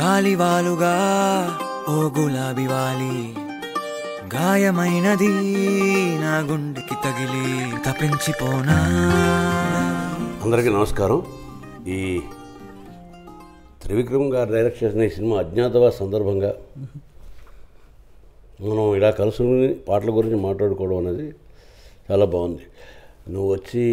గాలివాలుగా ఓ గులాబీ వాలి గాయమైనది నా గుండెకి తగిలి తపించిపోనా అందరికీ నమస్కారం ఈ త్రివిక్రమ్ గారు డైరెక్ట్ చేసిన ఈ సినిమా అజ్ఞాతవాస సందర్భంగా మనం ఇలా కలుసుకుని పాటల గురించి మాట్లాడుకోవడం అనేది చాలా బాగుంది నువ్వు వచ్చి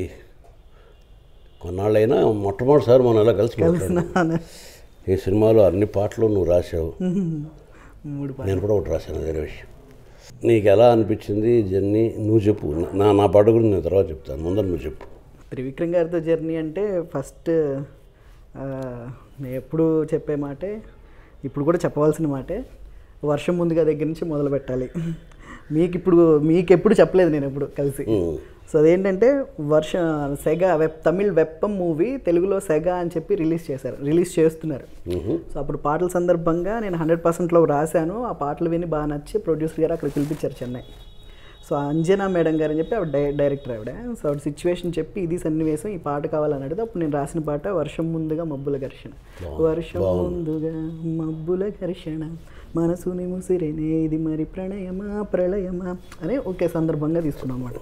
కొన్నాళ్ళైనా మొట్టమొదటిసారి మనం ఇలా కలిసి మాట్లాడుకున్నాం. ఈ సినిమాలో అన్ని పాటలు నువ్వు రాసావు మూడు నేను కూడా ఒకటి రాశాను వేరే విషయం నీకు ఎలా అనిపించింది జర్నీ నువ్వు చెప్పు నా నా పాట గురించి నేను తర్వాత చెప్తాను ముందర నువ్వు చెప్పు త్రివిక్రమ్ గారితో జర్నీ అంటే ఫస్ట్ ఆ, నేను ఎప్పుడు చెప్పే మాటే ఇప్పుడు కూడా చెప్పవలసిన మాటే వర్షం ముందుగా దగ్గర నుంచి మొదలు పెట్టాలి మీకు ఇప్పుడు మీకు ఎప్పుడు చెప్పలేదు నేను ఎప్పుడు కలిసి ఉమ్. సో అదేంటంటే వర్ష సెగ వెబ్ తమిళ్ వెప్పం మూవీ తెలుగులో సెగ అని చెప్పి రిలీజ్ చేశారు రిలీజ్ చేస్తున్నారు మ్హూ. సో అప్పుడు పాటల సందర్భంగా నేను హండ్రెడ్ పర్సెంట్లో రాశాను ఆ పాటలు విని బాగా నచ్చి ప్రొడ్యూసర్ గారు అక్కడ పిలిపించారు చెన్నై సో అంజనా మేడం గారు అని చెప్పి ఆవిడ డై డైరెక్టర్ ఆవిడ సో ఆవిడ సిచ్యువేషన్ చెప్పి ఇది సన్నివేశం ఈ పాట కావాలని అడిగితే అప్పుడు నేను రాసిన పాట వర్షం ముందుగా మబ్బుల ఘర్షణ వర్షం ముందుగా మబ్బుల ఘర్షణ మనసుని ముసిరేనే ఇది మరి ప్రణయమా ప్రళయమా అని ఒకే సందర్భంగా తీసుకున్నాం అన్నమాట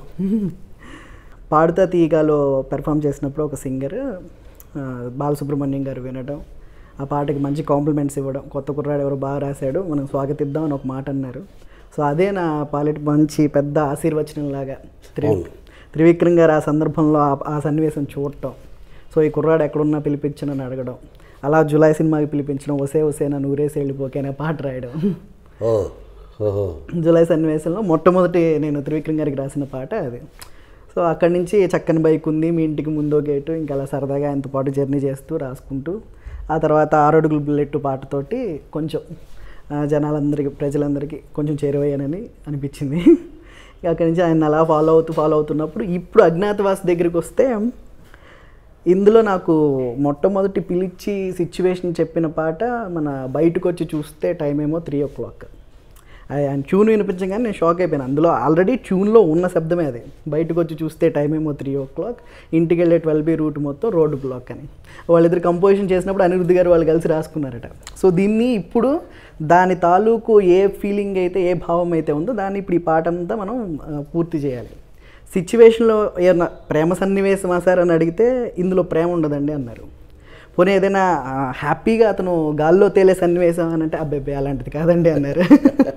పాడుతా తీయగాలో పెర్ఫామ్ చేసినప్పుడు ఒక సింగర్ బాలసుబ్రహ్మణ్యం గారు వినడం ఆ పాటకి మంచి కాంప్లిమెంట్స్ ఇవ్వడం కొత్త కుర్రాడు ఎవరు బాగా రాశాడు మనం స్వాగతిద్దాం అని ఒక మాట అన్నారు సో అదే నా పాలిట మంచి పెద్ద ఆశీర్వచనం లాగా త్రి త్రివిక్రమ్ గారు ఆ సందర్భంలో ఆ- ఆ సన్నివేశం చూడటం సో ఈ కుర్రాడు ఎక్కడున్నా పిలిపించనని అడగడం అలా జులై సినిమాకి పిలిపించడం ఒసే ఒసే నా నూరేసి వెళ్ళిపోకే అనే పాట రాయడం ఓ ఓహో జూలై సన్నివేశంలో మొట్టమొదటి నేను త్రివిక్రమ్ గారికి రాసిన పాట అది సో అక్కడి నుంచి చక్కని బైక్ ఉంది మీ ఇంటికి ముందో గేటు ఇంకా అలా సరదాగా ఆయనతో పాటు జర్నీ చేస్తూ రాసుకుంటూ ఆ తర్వాత ఆరడుగులు బుల్లెట్ పాటతోటి కొంచెం ఆ, జనాలందరికీ ప్రజలందరికీ కొంచెం చేరువయ్యానని అనిపించింది ఇక అక్కడి నుంచి ఆయన అలా ఫాలో అవుతూ ఫాలో అవుతున్నప్పుడు ఇప్పుడు అజ్ఞాతవాస్ దగ్గరికి వస్తే ఇందులో నాకు మొట్టమొదటి పిలిచి సిచ్యువేషన్ చెప్పిన పాట మన బయటకు వచ్చి చూస్తే టైం ఏమో త్రీ ఓ క్లాక్ ఆయన ట్యూన్ వినిపించగానే నేను షాక్ అయిపోయాను అందులో ఆల్రెడీ ట్యూన్లో ఉన్న శబ్దమే అది బయటకు వచ్చి చూస్తే టైం ఏమో త్రీ ఓ క్లాక్ ఇంటికి వెళ్ళే ట్వెల్వ్ బి రూట్ మొత్తం రోడ్డు బ్లాక్ అని వాళ్ళిద్దరు కంపోజిషన్ చేసినప్పుడు అనిరుద్ధ్ గారు వాళ్ళు కలిసి రాసుకున్నారట సో దీన్ని ఇప్పుడు దాని తాలూకు ఏ ఫీలింగ్ అయితే ఏ భావం అయితే ఉందో దాన్ని ఇప్పుడు ఈ పాట అంతా మనం ఆ, పూర్తి చేయాలి సిచ్యువేషన్లో ఏమన్నా ప్రేమ సన్నివేశమా సార్ అని అడిగితే ఇందులో ప్రేమ ఉండదండి అన్నారు పోనీ ఏదైనా ఆ, హ్యాపీగా అతను గాల్లో తేలే సన్నివేశం అని అంటే అబ్బాయి అలాంటిది కాదండి అన్నారు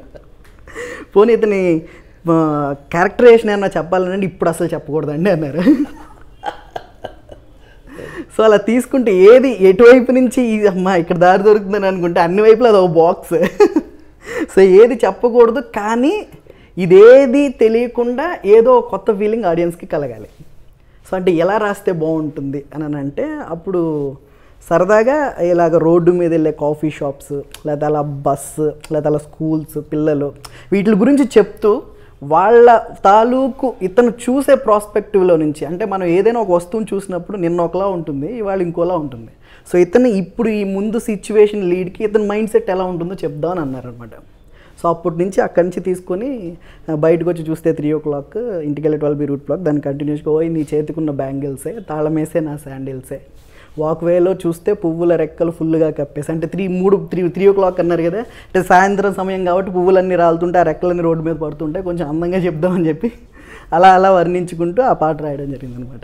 పోనీ ఇతని క్యారెక్టరేషన్ ఏమన్నా చెప్పాలంటే ఇప్పుడు అసలు చెప్పకూడదండి అన్నారు సో అలా తీసుకుంటే ఏది ఎటువైపు నుంచి ఈ అమ్మా ఇక్కడ దారి దొరుకుతుందని అనుకుంటే అన్ని వైపులు అది ఒక బాక్స్ సో ఏది చెప్పకూడదు కానీ ఇదేది తెలియకుండా ఏదో కొత్త ఫీలింగ్ ఆడియన్స్కి కలగాలి సో అంటే ఎలా రాస్తే బాగుంటుంది అని అని అంటే అప్పుడు సరదాగా ఇలాగ రోడ్డు మీద వెళ్ళే కాఫీ షాప్స్ లేదా అలా బస్సు లేదా అలా స్కూల్స్ పిల్లలు వీటి గురించి చెప్తూ వాళ్ళ తాలూకు ఇతను చూసే ప్రాస్పెక్టివ్లో నుంచి అంటే మనం ఏదైనా ఒక వస్తువుని చూసినప్పుడు నిన్న ఒకలా ఉంటుంది ఇవాళ ఇంకోలా ఉంటుంది సో ఇతను ఇప్పుడు ఈ ముందు సిచ్యువేషన్ లీడ్కి ఇతని మైండ్ సెట్ ఎలా ఉంటుందో చెప్దామని అన్నారనమాట సో అప్పటి నుంచి అక్కడి నుంచి తీసుకొని ఆ, బయటకు వచ్చి చూస్తే త్రీ ఓ క్లాక్ ఇంటికి వెళ్ళి ట్వెల్వ్ బి రూట్ బ్లాక్ దాన్ని కంటిన్యూస్గా పోయి నీ చేతికున్న బ్యాంగిల్సే తాళమేసే నా శాండిల్సే వాక్ వేలో చూస్తే పువ్వుల రెక్కలు ఫుల్గా కప్పేసి అంటే త్రీ మూడు త్రీ త్రీ ఓ క్లాక్ అన్నారు కదా అంటే సాయంత్రం సమయం కాబట్టి పువ్వులన్నీ రాలుతుంటే ఆ రెక్కలన్నీ రోడ్డు మీద పడుతుంటే కొంచెం అందంగా చెప్దామని చెప్పి అలా అలా వర్ణించుకుంటూ ఆ పాట రాయడం జరిగిందనమాట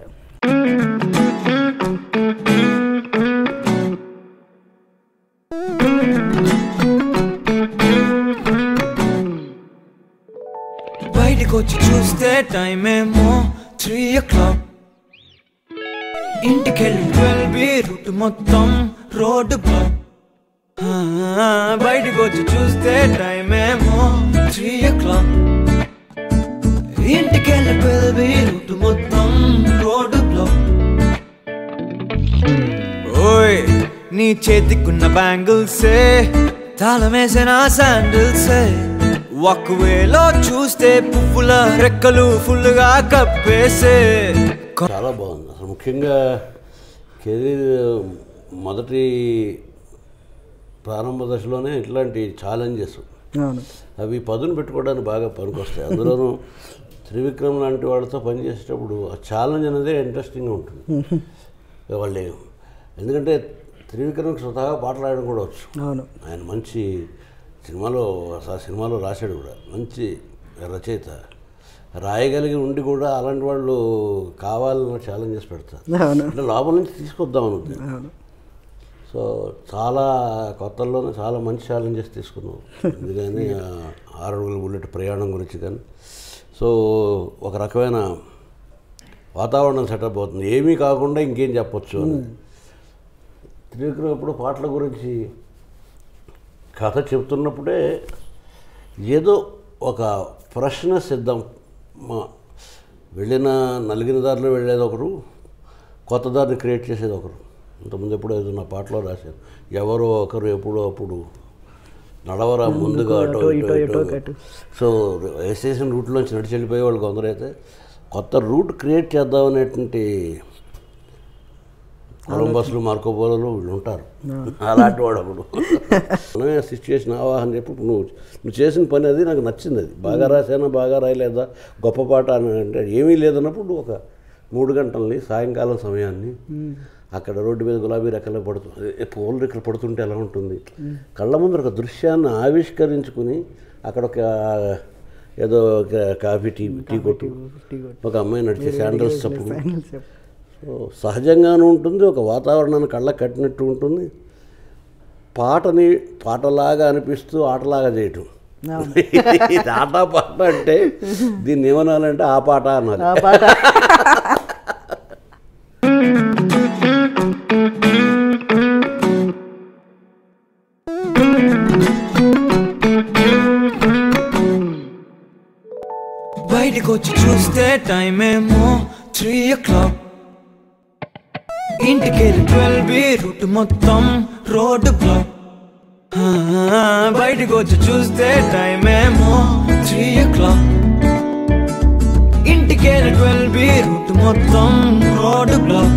బయటకు వచ్చి చూస్తే టైం ఏమో త్రీ ఓ క్లాక్ ఇంటికెళ్ళి ట్వెల్వ్ బి రూట్ మొత్తం రోడ్డు బ్లాక్ ఆ, బయటకు వచ్చి చూస్తే టైం ఏమో త్రీ ఓ క్లాక్ ఇంటికెళ్ళి ట్వెల్వ్ బి రూట్ మొత్తం రోడ్డు బ్లాక్ ఓయ్ నీ చేతికున్న బ్యాంగిల్సే తాళమేసిన శాండిల్సే ఒకవేళ చూస్తే పువ్వుల రెక్కలు ఫుల్గా కప్పేసే చాలా బాగుంది అసలు ముఖ్యంగా కెరీర్ మొదటి ప్రారంభ దశలోనే ఇట్లాంటి ఛాలెంజెస్ అవును అవి పదును పెట్టుకోవడానికి బాగా పనికొస్తాయి అందులోనూ త్రివిక్రమ్ లాంటి వాళ్ళతో పనిచేసేటప్పుడు ఆ ఛాలెంజ్ అనేది ఇంట్రెస్టింగ్గా ఉంటుంది వాళ్ళు ఎందుకంటే త్రివిక్రమ్కి స్వతహాగా పాటలు రాయడం కూడా వచ్చు అవును ఆయన మంచి సినిమాలో ఆ సినిమాలో రాశాడు కూడా మంచి రచయిత రాయగలిగి ఉండి కూడా అలాంటి వాళ్ళు కావాలని ఛాలెంజెస్ పెడతారు అవును అంటే లోపల నుంచి తీసుకొద్దాం అనుద్ది అవును సో చాలా కొత్తల్లోనే చాలా మంచి ఛాలెంజెస్ తీసుకున్నాం అందుకని ఆ ఆరు అడుగుల బుల్లెట్ ప్రయాణం గురించి కానీ సో ఒక రకమైన వాతావరణం సెటప్ అవుతుంది ఏమీ కాకుండా ఇంకేం చెప్పొచ్చు అని త్రివిక్రమ్ ఎప్పుడు పాటల గురించి కథ చెప్తున్నప్పుడే ఏదో ఒక ఫ్రెష్నెస్ ఇద్దాం మా వెళ్ళిన నలిగిన దారిలో వెళ్ళేది ఒకరు కొత్త దారిని క్రియేట్ చేసేది ఒకరు ఇంతకుముందు ఎప్పుడో ఏదో నా పాటలో రాశాను ఎవరో ఒకరు ఎప్పుడో అప్పుడు నడవరా ముందుగా అటో అటో ఇటో ఇటో ఇటో అటు. సో వేసేసిన రూట్లోంచి నడిచి వెళ్ళిపోయే వాళ్ళు కొందరైతే కొత్త రూట్ క్రియేట్ చేద్దామనేటువంటి కొలంబస్లు మార్కోపోలలో వీళ్ళు ఉంటారు అలాంటి వాడు ఒకడు మనమే సిచ్యువేషన్ ఆవాహన చెప్పి ఇప్పుడు నువ్వు నువ్వు చేసిన పని అది నాకు నచ్చింది అది బాగా రాసానా బాగా రాయలేదా గొప్ప పాట అని అంటే ఏమీ లేదన్నప్పుడు నువ్వు ఒక మూడు గంటల్ని సాయంకాలం సమయాన్ని అక్కడ రోడ్డు మీద గులాబీ రెక్కలు పడుతుంది పూల రెక్కలు పడుతుంటే ఎలా ఉంటుంది కళ్ళ ముందర ఒక దృశ్యాన్ని ఆవిష్కరించుకుని అక్కడ ఒక ఏదో ఒక కాఫీ టీ టీ కొట్టు టీ కొట్టు. ఒక అమ్మాయి నడిచే శాండల్స్ చప్పుడు Finals చెప్పు. సో సహజంగానూ ఉంటుంది ఒక వాతావరణాన్ని కళ్ళకు కట్టినట్టు ఉంటుంది పాటని పాటలాగా అనిపిస్తూ ఆటలాగా చేయటం ఇది ఆట పాట అంటే దీన్ని ఏమనాలంటే ఆ పాట అనాలి ఆ పాట బయటికి వచ్చి చూస్తే టైం ఏమో త్రీ ఓ క్లాక్ ఇంటికెళ్ళి ట్వెల్వ్ బి రూట్ మొత్తం రోడ్డు బ్లాక్ బయటికి వచ్చి చూస్తే టైం ఏమో త్రీ ఓ క్లాక్ ఇంటికెళ్ళి ట్వెల్వ్ బి రూట్ మొత్తం రోడ్డు బ్లాక్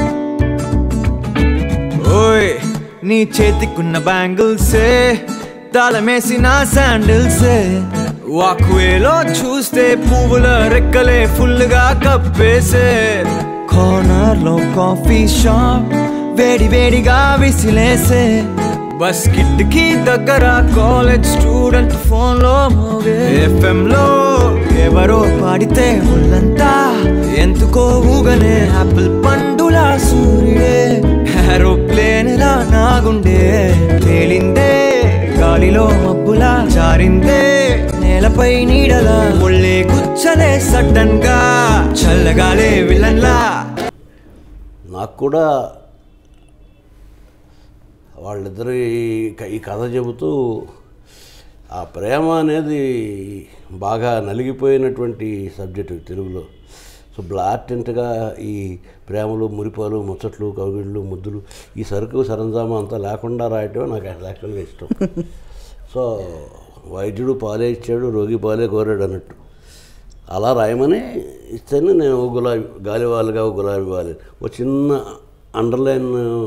ఓయ్ నీ చేతికున్న బ్యాంగిల్సే తాళమేసిన శాండిల్సే వాక్వేలో చూస్తే పువ్వుల రెక్కలే ఫుల్ గా కప్పేసే కార్నర్ లో కాఫీ షాప్ వేడి వేడిగా విసిలేసే బస్ కిట్కి దగ్గర కాలేజ్ స్టూడెంట్ ఫోన్ లో మోగే ఎఫ్ఎం లో ఎవరో పాడితే ఒళ్ళంతా ఎందుకో ఊగనే ఆపిల్ పండులా సూర్యుడే ఏరోప్లేన్ లా నాగుండే తేలిందే గాలిలో మబ్బులా జారిందే నేలపై నీడలా ఒళ్ళే గుచ్చలే సడన్ గా చల్లగాలే విలన్లా నాకు కూడా వాళ్ళిద్దరు ఈ కథ చెబుతూ ఆ ప్రేమ అనేది బాగా నలిగిపోయినటువంటి సబ్జెక్టు తెలుగులో సో బ్లాటెంట్గా ఈ ప్రేమలు మురిపాలు ముచ్చట్లు కవిళ్ళు ముద్దులు ఈ సరుకు సరంజామా అంతా లేకుండా రాయటం నాకు యాక్చువల్గా ఇష్టం సో వైద్యుడు పాలే ఇచ్చాడు రోగి పాలే కోరాడు అన్నట్టు అలా రాయమని ఇస్తేనే నేను ఓ గులాబీ గాలివాలుగా ఓ గులాబీ వాలి ఒక చిన్న అండర్లైన్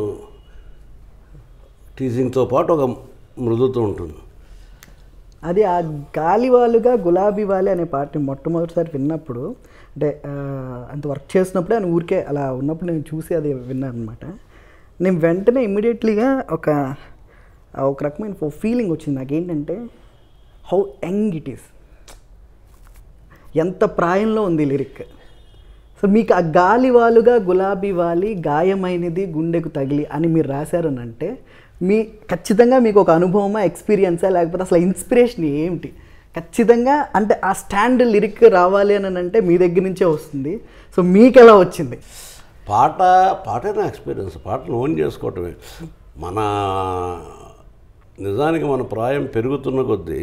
టీజింగ్తో పాటు ఒక మృదుత్వం ఉంటుంది అది ఆ గాలివాలుగా గులాబీ వాలి అనే పాటని మొట్టమొదటిసారి విన్నప్పుడు అంటే ఆ, అంత వర్క్ చేసినప్పుడే ఆయన ఊరికే అలా ఉన్నప్పుడు నేను చూసి అది విన్నాను అనమాట నేను వెంటనే ఇమ్మీడియట్లీగా ఒక ఆ, ఒక రకమైన ఫీలింగ్ వచ్చింది నాకేంటంటే హౌ యంగ్ ఇట్ ఈస్ ఎంత ప్రాయంలో ఉంది లిరిక్ సో మీకు ఆ గాలి వాలుగా గులాబీ వాలి గాయమైనది గుండెకు తగిలి అని మీరు రాశారు అని అంటే మీ ఖచ్చితంగా మీకు ఒక అనుభవమా ఎక్స్పీరియన్సా లేకపోతే అసలు ఇన్స్పిరేషన్ ఏమిటి ఖచ్చితంగా అంటే ఆ స్టాండ్ లిరిక్ రావాలి అని అంటే మీ దగ్గర నుంచే వస్తుంది సో మీకు ఎలా వచ్చింది పాట పాటే నా ఎక్స్పీరియన్స్ పాటను ఓన్ చేసుకోవటమే మన నిజానికి మన ప్రాయం పెరుగుతున్న కొద్దీ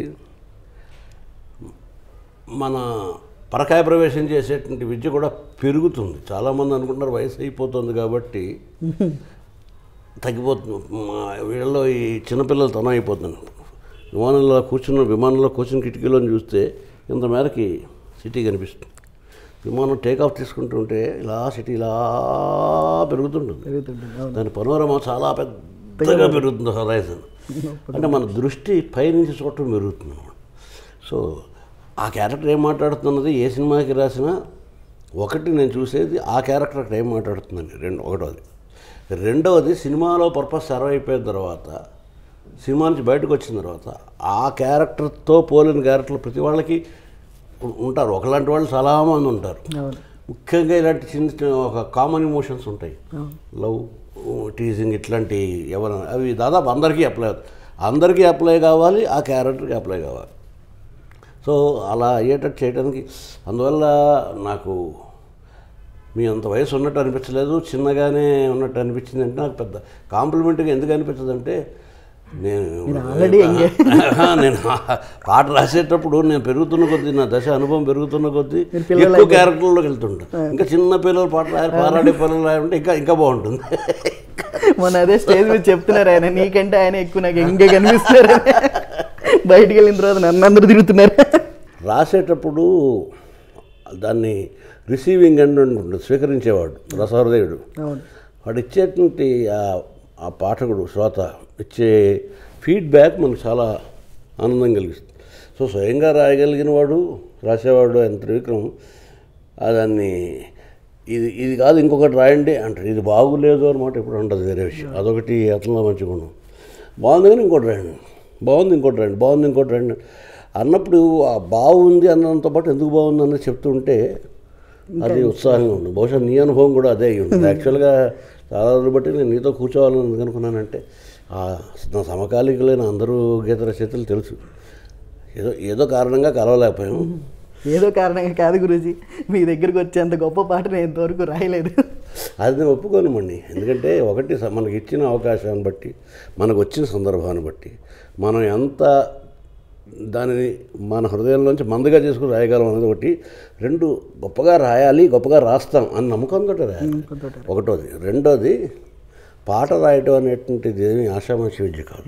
మన పరకాయ ప్రవేశం చేసేటువంటి విద్య కూడా పెరుగుతుంది చాలామంది అనుకుంటారు వయసు అయిపోతుంది కాబట్టి తగ్గిపోతుంది మా వీళ్ళలో ఈ చిన్నపిల్లలు తనం అయిపోతుంది విమానంలో కూర్చున్న విమానంలో కూర్చున్న కిటికీలో చూస్తే ఇంత మేరకి సిటీ కనిపిస్తుంది విమానం టేక్ ఆఫ్ తీసుకుంటుంటే ఇలా సిటీ ఇలా పెరుగుతుంటుంది పెరుగుతుంటుంది అవును దాని పనోరమ చాలా పెద్దగా పెరుగుతుంది హొరైజన్ అంటే మన దృష్టి పైనుంచి చూడటం పెరుగుతుంది అన్నమాట సో ఆ క్యారెక్టర్ ఏం మాట్లాడుతున్నది ఏ సినిమాకి రాసినా ఒకటి నేను చూసేది ఆ క్యారెక్టర్ అక్కడ ఏం మాట్లాడుతుందని రెండు ఒకటోది రెండవది సినిమాలో పర్పస్ సర్వ్ అయిపోయిన తర్వాత సినిమా నుంచి బయటకు వచ్చిన తర్వాత ఆ క్యారెక్టర్తో పోలిన క్యారెక్టర్లు ప్రతి వాళ్ళకి ఉ- ఉంటారు ఒకలాంటి వాళ్ళు చాలామంది ఉంటారు అవును ముఖ్యంగా ఇలాంటి చిన్న చిన్న ఒక కామన్ ఎమోషన్స్ ఉంటాయి అవును లవ్ టీజింగ్ ఇట్లాంటి ఎవరైనా అవి దాదాపు అందరికీ అప్లై అవుతాయి అందరికీ అప్లై కావాలి ఆ క్యారెక్టర్కి అప్లై కావాలి సో అలా అయ్యేటట్టు చేయడానికి అందువల్ల నాకు మీ అంత వయసు ఉన్నట్టు అనిపించలేదు చిన్నగానే ఉన్నట్టు అనిపించింది అంటే నాకు పెద్ద కాంప్లిమెంట్గా ఎందుకు అనిపించదు అంటే నేను already young. నేను పాట రాసేటప్పుడు నేను పెరుగుతున్న కొద్దీ నా దశ అనుభవం పెరుగుతున్న కొద్దీ మీరు పిల్లలు ఎక్కువ క్యారెక్టర్లోకి వెళ్తుంటా ఇంకా చిన్న పిల్లలు పాట రాయాలి పారాడే పిల్లలు రాయాలంటే ఇంకా ఇంకా బాగుంటుంది మొన్న అదే స్టేజ్ మీద చెప్తున్నారు ఆయన నీకంటే ఆయన ఎక్కువ నాకు ఇంకా కనిపిస్తున్నారు బయటికి వెళ్ళిన తర్వాత నన్ను అందరూ తిరుగుతున్నారు రాసేటప్పుడు దాన్ని రిసీవింగ్ ఎండ్ ఉంటుంది స్వీకరించేవాడు రసహృదయుడు అవును వాడు ఇచ్చేటువంటి ఆ- ఆ పాఠకుడు శ్రోత ఇచ్చే ఫీడ్బ్యాక్ మనకు చాలా ఆనందం కలిగిస్తుంది సో స్వయంగా రాయగలిగిన వాడు రాసేవాడు ఆయన త్రివిక్రమ్ ఆ దాన్ని ఇది ఇది కాదు ఇంకొకటి రాయండి అంటారు ఇది బాగులేదు అనమాట ఇప్పుడు ఉండదు వేరే విషయం అదొకటి అతనిలో మంచి గుణం బాగుంది కానీ ఇంకోటి రాయండి బాగుంది ఇంకోటి రాయండి బాగుంది ఇంకోటి రాయండి అన్నప్పుడు ఆ బాగుంది అన్నంత పాటు ఎందుకు బాగుంది అన్నది చెప్తుంటే అది ఉత్సాహంగా ఉంది బహుశా నీ అనుభవం కూడా అదే అయి ఉంది యాక్చువల్గా చాలా రోజులు బట్టి నేను నీతో కూర్చోవాలని ఎందుకు అనుకున్నానంటే ఆ నా సమకాలీకులైన అందరూ గీత రచయితలు తెలుసు ఏదో ఏదో కారణంగా కలవలేకపోయాం ఏదో కారణంగా కాదు గురూజీ మీ దగ్గరికి వచ్చేంత గొప్ప పాట నేను ఇంతవరకు రాయలేదు అది నేను ఒప్పుకోనమండి ఎందుకంటే ఒకటి స- మనకి ఇచ్చిన అవకాశాన్ని బట్టి మనకు వచ్చిన సందర్భాన్ని బట్టి మనం ఎంత దానిని మన హృదయంలోంచి మందుగా చేసుకుని రాయగలం అనేది ఒకటి రెండు గొప్పగా రాయాలి గొప్పగా రాస్తాం అని నమ్మకంతో రాయాలి నమ్మకంతోటి. ఒకటోది రెండోది పాట రాయటం అనేటువంటిది ఏమి ఆషామాషి విద్య కాదు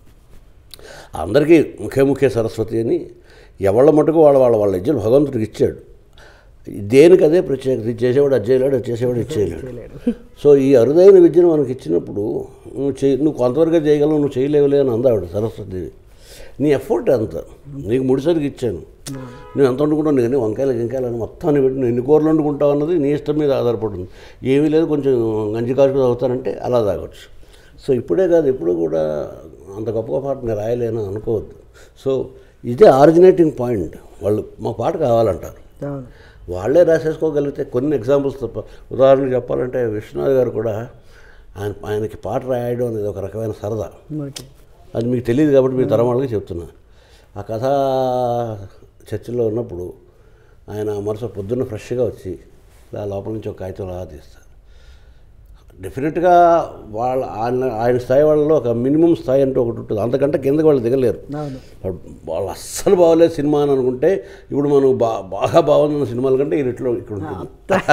అందరికీ ముఖే ముఖే సరస్వతి అని ఎవళ్ళ మటుకు వాళ్ళ వాళ్ళ వాళ్ళ ఇజ్జలు భగవంతుడికి ఇచ్చాడు దేనికి అదే ప్రత్యేకత ఇది చేసేవాడు అది చేయలేడు అది చేసేవాడు ఇది చేయలేడు సో ఈ అరుదైన విద్యను మనకి ఇచ్చినప్పుడు నువ్వు చేయి నువ్వు కొంతవరకు చేయగలవు నువ్వు చేయలేవులే అని అందావిడ సరస్వతి నీ ఎఫర్ట్ ఎంత నీకు ముడిసరికి ఇచ్చాను నువ్వు ఎంత వండుకుంటావు నేను వంకాయలు గింకాయలు అని మొత్తాన్ని పెట్టి నువ్వు ఎన్ని కూరలు వండుకుంటావు అన్నది నీ ఇష్టం మీద ఆధారపడుతుంది ఏమీ లేదు కొంచెం గంజి కాసుకు తాగుతానంటే అలా తాగొచ్చు సో ఇప్పుడే కాదు ఎప్పుడు కూడా అంత గొప్ప పాట నేను రాయలేను అనుకోవద్దు సో ఇదే ఆరిజినేటింగ్ పాయింట్ వాళ్ళు మా పాట కావాలంటారు అవును వాళ్ళే రాసేసుకోగలిగితే కొన్ని ఎగ్జాంపుల్స్ తప్ప ఉదాహరణకు చెప్పాలంటే విశ్వనాథ్ గారు కూడా ఆయన ఆయనకి పాట రాయడం అనేది ఒక రకమైన సరదా ఓకే అది మీకు తెలియదు కాబట్టి మీ తరం వాళ్ళకి చెప్తున్నా ఆ కథ చర్చిలో ఉన్నప్పుడు ఆయన మరుస పొద్దున్న ఫ్రెష్గా వచ్చి ఇలా లోపల నుంచి ఒక కాగితం అలా తీస్తారు డెఫినెట్గా వాళ్ళ ఆయన ఆయన స్థాయి వాళ్ళలో ఒక మినిమం స్థాయి అంటూ ఒకటి ఉంటుంది అంతకంటే కిందకి వాళ్ళు దిగలేరు అవును వాళ్ళు అస్సలు బాగోలేదు సినిమా అని అనుకుంటే ఇప్పుడు మనం బా బాగా బాగుందన్న సినిమాల కంటే ఈ రెట్లో ఇక్కడ ఉంటుంది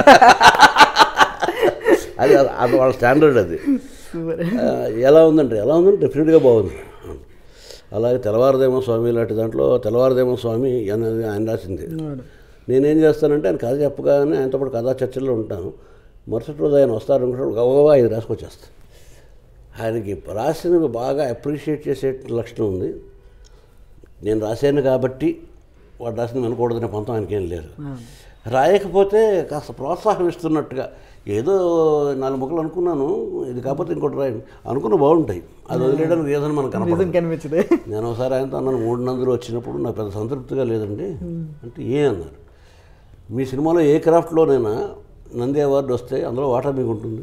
అది అది వాళ్ళ స్టాండర్డ్ అది సూపర్ ఆ, ఎలా ఉందంటే ఎలా ఉందంటే డెఫినెట్గా బాగుంది అలాగే తెల్లవారుదేమో స్వామి లాంటి దాంట్లో తెల్లవారుదేమో స్వామి అనేది ఆయన రాసింది అవును నేనేం చేస్తానంటే ఆయన కథ చెప్పగానే ఆయనతో పాటు కథా చర్చల్లో ఉంటాను మరుసటి రోజు ఆయన వస్తారనుకున్నప్పుడు గవగా ఇది రాసుకొచ్చేస్తాను ఆయనకి రాసినవి బాగా అప్రిషియేట్ చేసే లక్షణం ఉంది నేను రాశాను కాబట్టి వాడు రాసింది వినకూడదనే పంతం ఆయనకేం లేదు అవును రాయకపోతే కాస్త ప్రోత్సాహం ఇస్తున్నట్టుగా ఏదో నాలుగు మొక్కలు అనుకున్నాను ఇది కాకపోతే ఇంకోటి రాయండి అనుకున్న బాగుంటాయి అది వదిలేయడానికి రీజన్ మనకు కనపడదు నిజం కనిపించదు నేను ఒకసారి ఆయనతో అన్నాను మూడు నందులు వచ్చినప్పుడు నాకు పెద్ద సంతృప్తిగా లేదండి అంటే ఏ అన్నారు మీ సినిమాలో ఏ క్రాఫ్ట్లోనైనా నంది అవార్డు వస్తే అందులో వాటా మీకు ఉంటుంది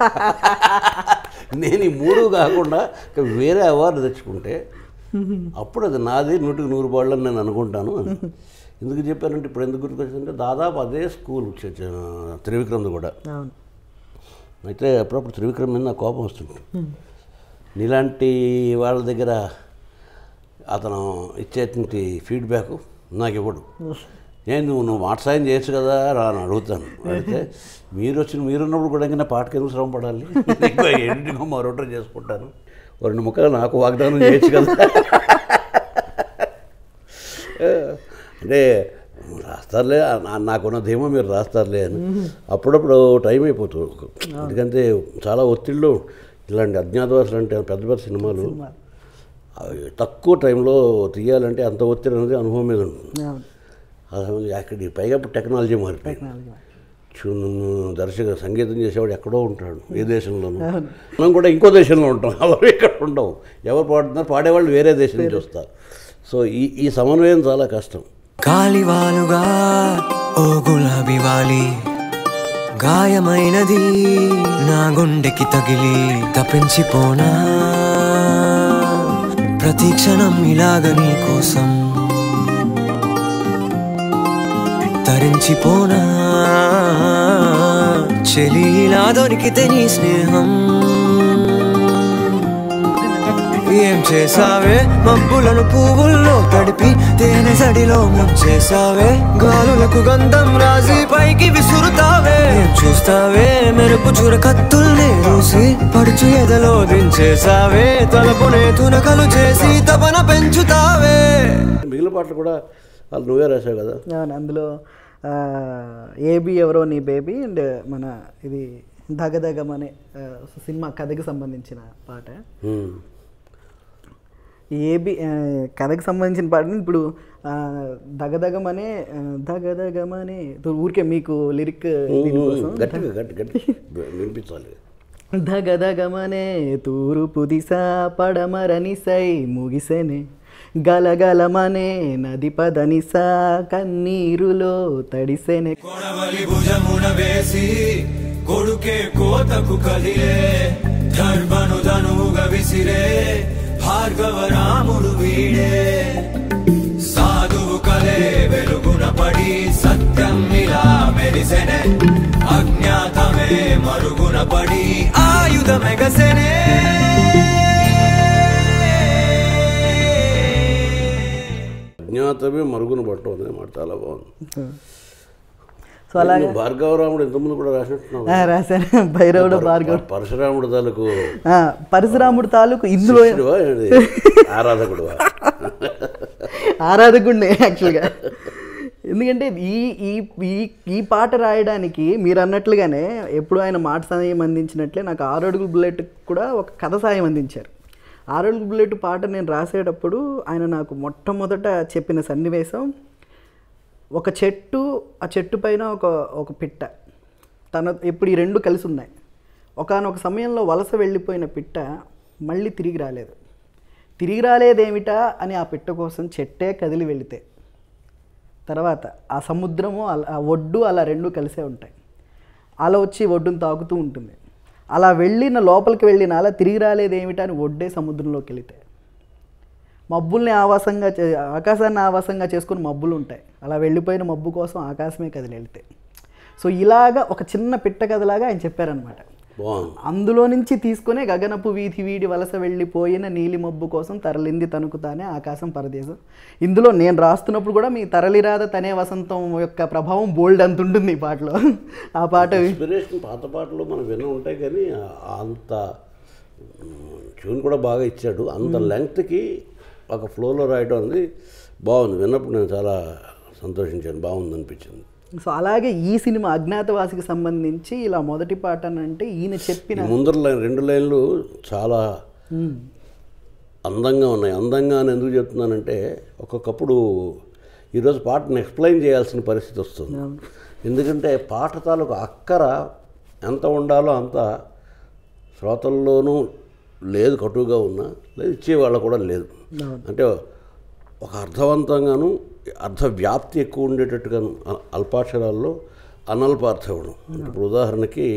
నేను ఈ మూడు కాకుండా ఇక వేరే అవార్డు తెచ్చుకుంటే అప్పుడు అది నాది నూటికి నూరు బాళ్ళు అని నేను అనుకుంటాను అని. ఎందుకు చెప్పానంటే ఇప్పుడు ఎందుకు గుర్తుకొచ్చిందంటే దాదాపు అదే స్కూల్ చ- చ- త్రివిక్రమ్ది కూడా అవును అయితే అప్పుడప్పుడు త్రివిక్రమ్ మీద నాకు కోపం వస్తుంది నీలాంటి వాళ్ళ దగ్గర అతను ఇచ్చేటువంటి ఫీడ్బ్యాక్ నాకు ఇవ్వడు నేను నువ్వు నువ్వు మాట సాయం చేయొచ్చు కదా రా అని అడుగుతాను అడిగితే మీరు వచ్చిన మీరున్నప్పుడు కూడా ఇంకా నా పాటకి ఎందుకు శ్రమ పడాలి ఇంకో ఎడిటింగ్ మరొకటి చేసుకుంటాను ఓ రెండు ముక్కలు నాకు వాగ్దానం చేయొచ్చు కదా అంటే రాస్తారులే నా- నాకున్న ధీమా మీరు రాస్తారులే అని అప్పుడప్పుడు టైం అయిపోతుంది ఎందుకంటే చాలా ఒత్తిళ్ళు ఇలాంటి అజ్ఞాతవాసులు అంటే పెద్ద పెద్ద సినిమాలు అవి తక్కువ టైంలో తీయాలంటే అంత ఒత్తిడి అనేది అనుభవం మీద ఉంటుంది అవును అసలు అక్కడ పైగా ఇప్పుడు టెక్నాలజీ మారిపోయింది టెక్నాలజీ ట్యూన్ దర్శక సంగీతం చేసేవాడు ఎక్కడో ఉంటాడు ఏ దేశంలోనూ మనం కూడా ఇంకో దేశంలో ఉంటాం ఎవరు ఇక్కడ ఉండవు ఎవరు పాడుతున్నారు పాడేవాళ్ళు వేరే దేశం నుంచి వస్తారు సో ఈ ఈ సమన్వయం చాలా కష్టం కాలివాలుగా ఓ గులాబీ వాలి గాయమైనది నా గుండెకి తగిలి తప్పించిపోనా ప్రతి క్షణం ఇలాగ నీ కోసం తరించిపోనా చెలి ఇలా దొరికితే నీ స్నేహం ఏం చేసావే మబ్బులను పువ్వుల్లో తడిపి తేనె సడిలో ముంచేసావే గాలులకు గంధం రాసి పైకి విసురుతావే ఏం చూస్తావే మెరుపు చుర కత్తుల్ని చూసి పడుచు ఎదలో దించేసావే తలపునే తునకలు చేసి తపన పెంచుతావే మిగిలిన పాటలు కూడా వాళ్ళు నువ్వే రాశావు కదా అవును అందులో ఆ, ఏబి ఎవరో నీ బేబీ అండ్ మన ఇది దగదగం అనే ఆ, సినిమా కథకి సంబంధించిన పాట ఉమ్. ఏబి ఆ, కథకి సంబంధించిన పాటని ఇప్పుడు ఆ, దగదగమనే ఆ, దగదగమనే ఊరికే మీకు లిరిక్ దీనికోసం గట్టిగా గట్టి గట్టి వినిపించాలి ధగధగమనే తూర్పు దిశ పడమరని సై ముగిసెనే గలగలమనే నది పదనిస కన్నీరులో తడిసెనే కొడవలి భుజమున వేసి కొడుకే కోతకు కదిలే ధర్మను ధనువుగా విసిరే భార్గవ రాముడు వీడే సాధువు కలే వెలుగున పడి సత్యం ఇలా మెరిసెనే అజ్ఞాతమే మరుగున పడి ఆయుధమెగసెనే అజ్ఞాతమే మరుగున పట్టడం అనేది మాట చాలా బాగుంది సో అలాగే నువ్వు భార్గవరాముడు ఇంతకుముందు కూడా రాసినట్టున్నావు ఆ, రాశాను భైరవుడు భార్గవ్ పరశురాముడు తాలూకు ఆ, పరశురాముడు తాలూకు ఇందులో శిష్యుడివా ఏంటి? ఆరాధకుడువా ఆరాధకుడిని యాక్చువల్గా ఎందుకంటే ఈ ఈ ఈ ఈ పాట రాయడానికి మీరు అన్నట్లుగానే ఎప్పుడు ఆయన మాట సాయం అందించినట్లే నాకు ఆరు అడుగుల బుల్లెట్ కూడా ఒక కథ సాయం అందించారు ఆరు అడుగుల బుల్లెట్ పాట నేను రాసేటప్పుడు ఆయన నాకు మొట్టమొదట చెప్పిన సన్నివేశం ఒక చెట్టు ఆ చెట్టు పైన ఒక ఒక పిట్ట తన ఇప్పుడు ఈ రెండు కలిసి ఉన్నాయి ఒకానొక సమయంలో వలస వెళ్ళిపోయిన పిట్ట మళ్ళీ తిరిగి రాలేదు తిరిగి రాలేదేమిటా అని ఆ పిట్ట కోసం చెట్టే కదిలి వెళితే తర్వాత ఆ సముద్రము అలా ఆ ఒడ్డు అలా రెండు కలిసే ఉంటాయి అలా వచ్చి ఒడ్డును తాకుతూ ఉంటుంది అలా వెళ్ళిన లోపలికి వెళ్ళిన అలా తిరిగి రాలేదేమిటా అని ఒడ్డే సముద్రంలోకి వెళితే మబ్బుల్ని ఆవాసంగా చే ఆకాశాన్ని ఆవాసంగా చేసుకుని మబ్బులు ఉంటాయి అలా వెళ్ళిపోయిన మబ్బు కోసం ఆకాశమే కదిలి వెళితే సో ఇలాగా ఒక చిన్న పిట్ట కథలాగా ఆయన చెప్పారనమాట బాగుంది అందులో నుంచి తీసుకునే గగనపు వీధి వీడి వలస వెళ్ళిపోయిన నీలి మబ్బు కోసం తరలింది తనుకు తానే ఆకాశం పరదేశం ఇందులో నేను రాస్తున్నప్పుడు కూడా మీ తరలిరాద తనే వసంతం యొక్క ప్రభావం బోల్డ్ అంత ఉంటుంది ఈ పాటలో ఆ పాట ఇన్స్పిరేషన్ పాత పాటలు మనం విన్న ఉంటాయి కానీ ఆ- అంత ట్యూన్ కూడా బాగా ఇచ్చాడు అంత లెంగ్త్కి ఒక ఫ్లోలో రాయడం అనేది బాగుంది విన్నప్పుడు నేను చాలా సంతోషించాను బాగుంది అనిపించింది సో అలాగే ఈ సినిమా అజ్ఞాతవాసికి సంబంధించి ఇలా మొదటి పాట అని అంటే ఈయన చెప్పిన ఈ ముందర లైన్ రెండు లైన్లు చాలా అందంగా ఉన్నాయి అందంగా అని ఎందుకు చెప్తున్నానంటే ఒక్కొక్కప్పుడు ఈరోజు పాటను ఎక్స్ప్లెయిన్ చేయాల్సిన పరిస్థితి వస్తుంది ఎందుకంటే పాట తాలూకు అక్కర ఎంత ఉండాలో అంత శ్రోతల్లోనూ లేదు కటువుగా ఉన్నా లేదు ఇచ్చేవాళ్ళ కూడా లేదు అంటే ఒక అర్థవంతంగాను అర్థ వ్యాప్తి ఎక్కువ ఉండేటట్టుగాను అ- అల్పాక్షరాల్లో అనల్పార్థం ఇవ్వడం అంటే ఇప్పుడు ఉదాహరణకి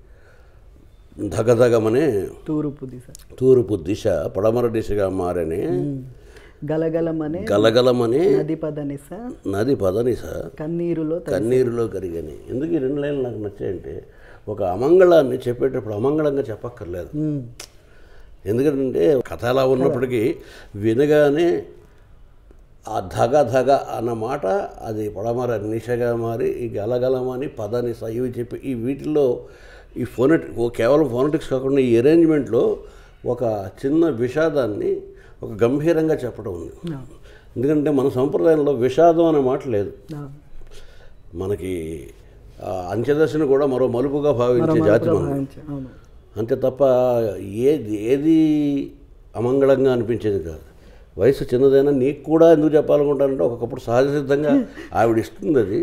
ధగధగమనే తూర్పు దిశ తూర్పు దిశ పడమర దిశగా మారని గలగలమనే గలగలమనే నది పదనిస నది పదనిస కన్నీరులో త- కన్నీరులో కరిగని ఎందుకు ఈ రెండు లైన్లు నాకు నచ్చాయంటే ఒక అమంగళాన్ని చెప్పేటప్పుడు అమంగళంగా చెప్పక్కర్లేదు ఉమ్. ఎందుకంటే కథ అలా ఉన్నప్పటికీ వినగానే ఆ ధగ ధగ అన్న మాట అది పడమర నిశగా మారి ఈ గలగలమని పదనిస ఇవి చెప్పి ఈ వీటిల్లో ఈ ఫోనెట్ కేవలం ఫోనెటిక్స్ కాకుండా ఈ అరేంజ్మెంట్లో ఒక చిన్న విషాదాన్ని ఒక గంభీరంగా చెప్పడం ఉంది ఎందుకంటే మన సంప్రదాయంలో విషాదం అనే మాట లేదు ఆ. మనకి ఆ అంచెదశను కూడా మరో మలుపుగా భావించే జాతి మనం భావించే- అవును అంతే తప్ప ఏది ఏది అమంగళంగా అనిపించేది కాదు వయసు చిన్నదైనా నీకు కూడా ఎందుకు చెప్పాలనుకుంటానంటే ఒకప్పుడు సహజ సిద్ధంగా ఆవిడ ఇస్తుంది అది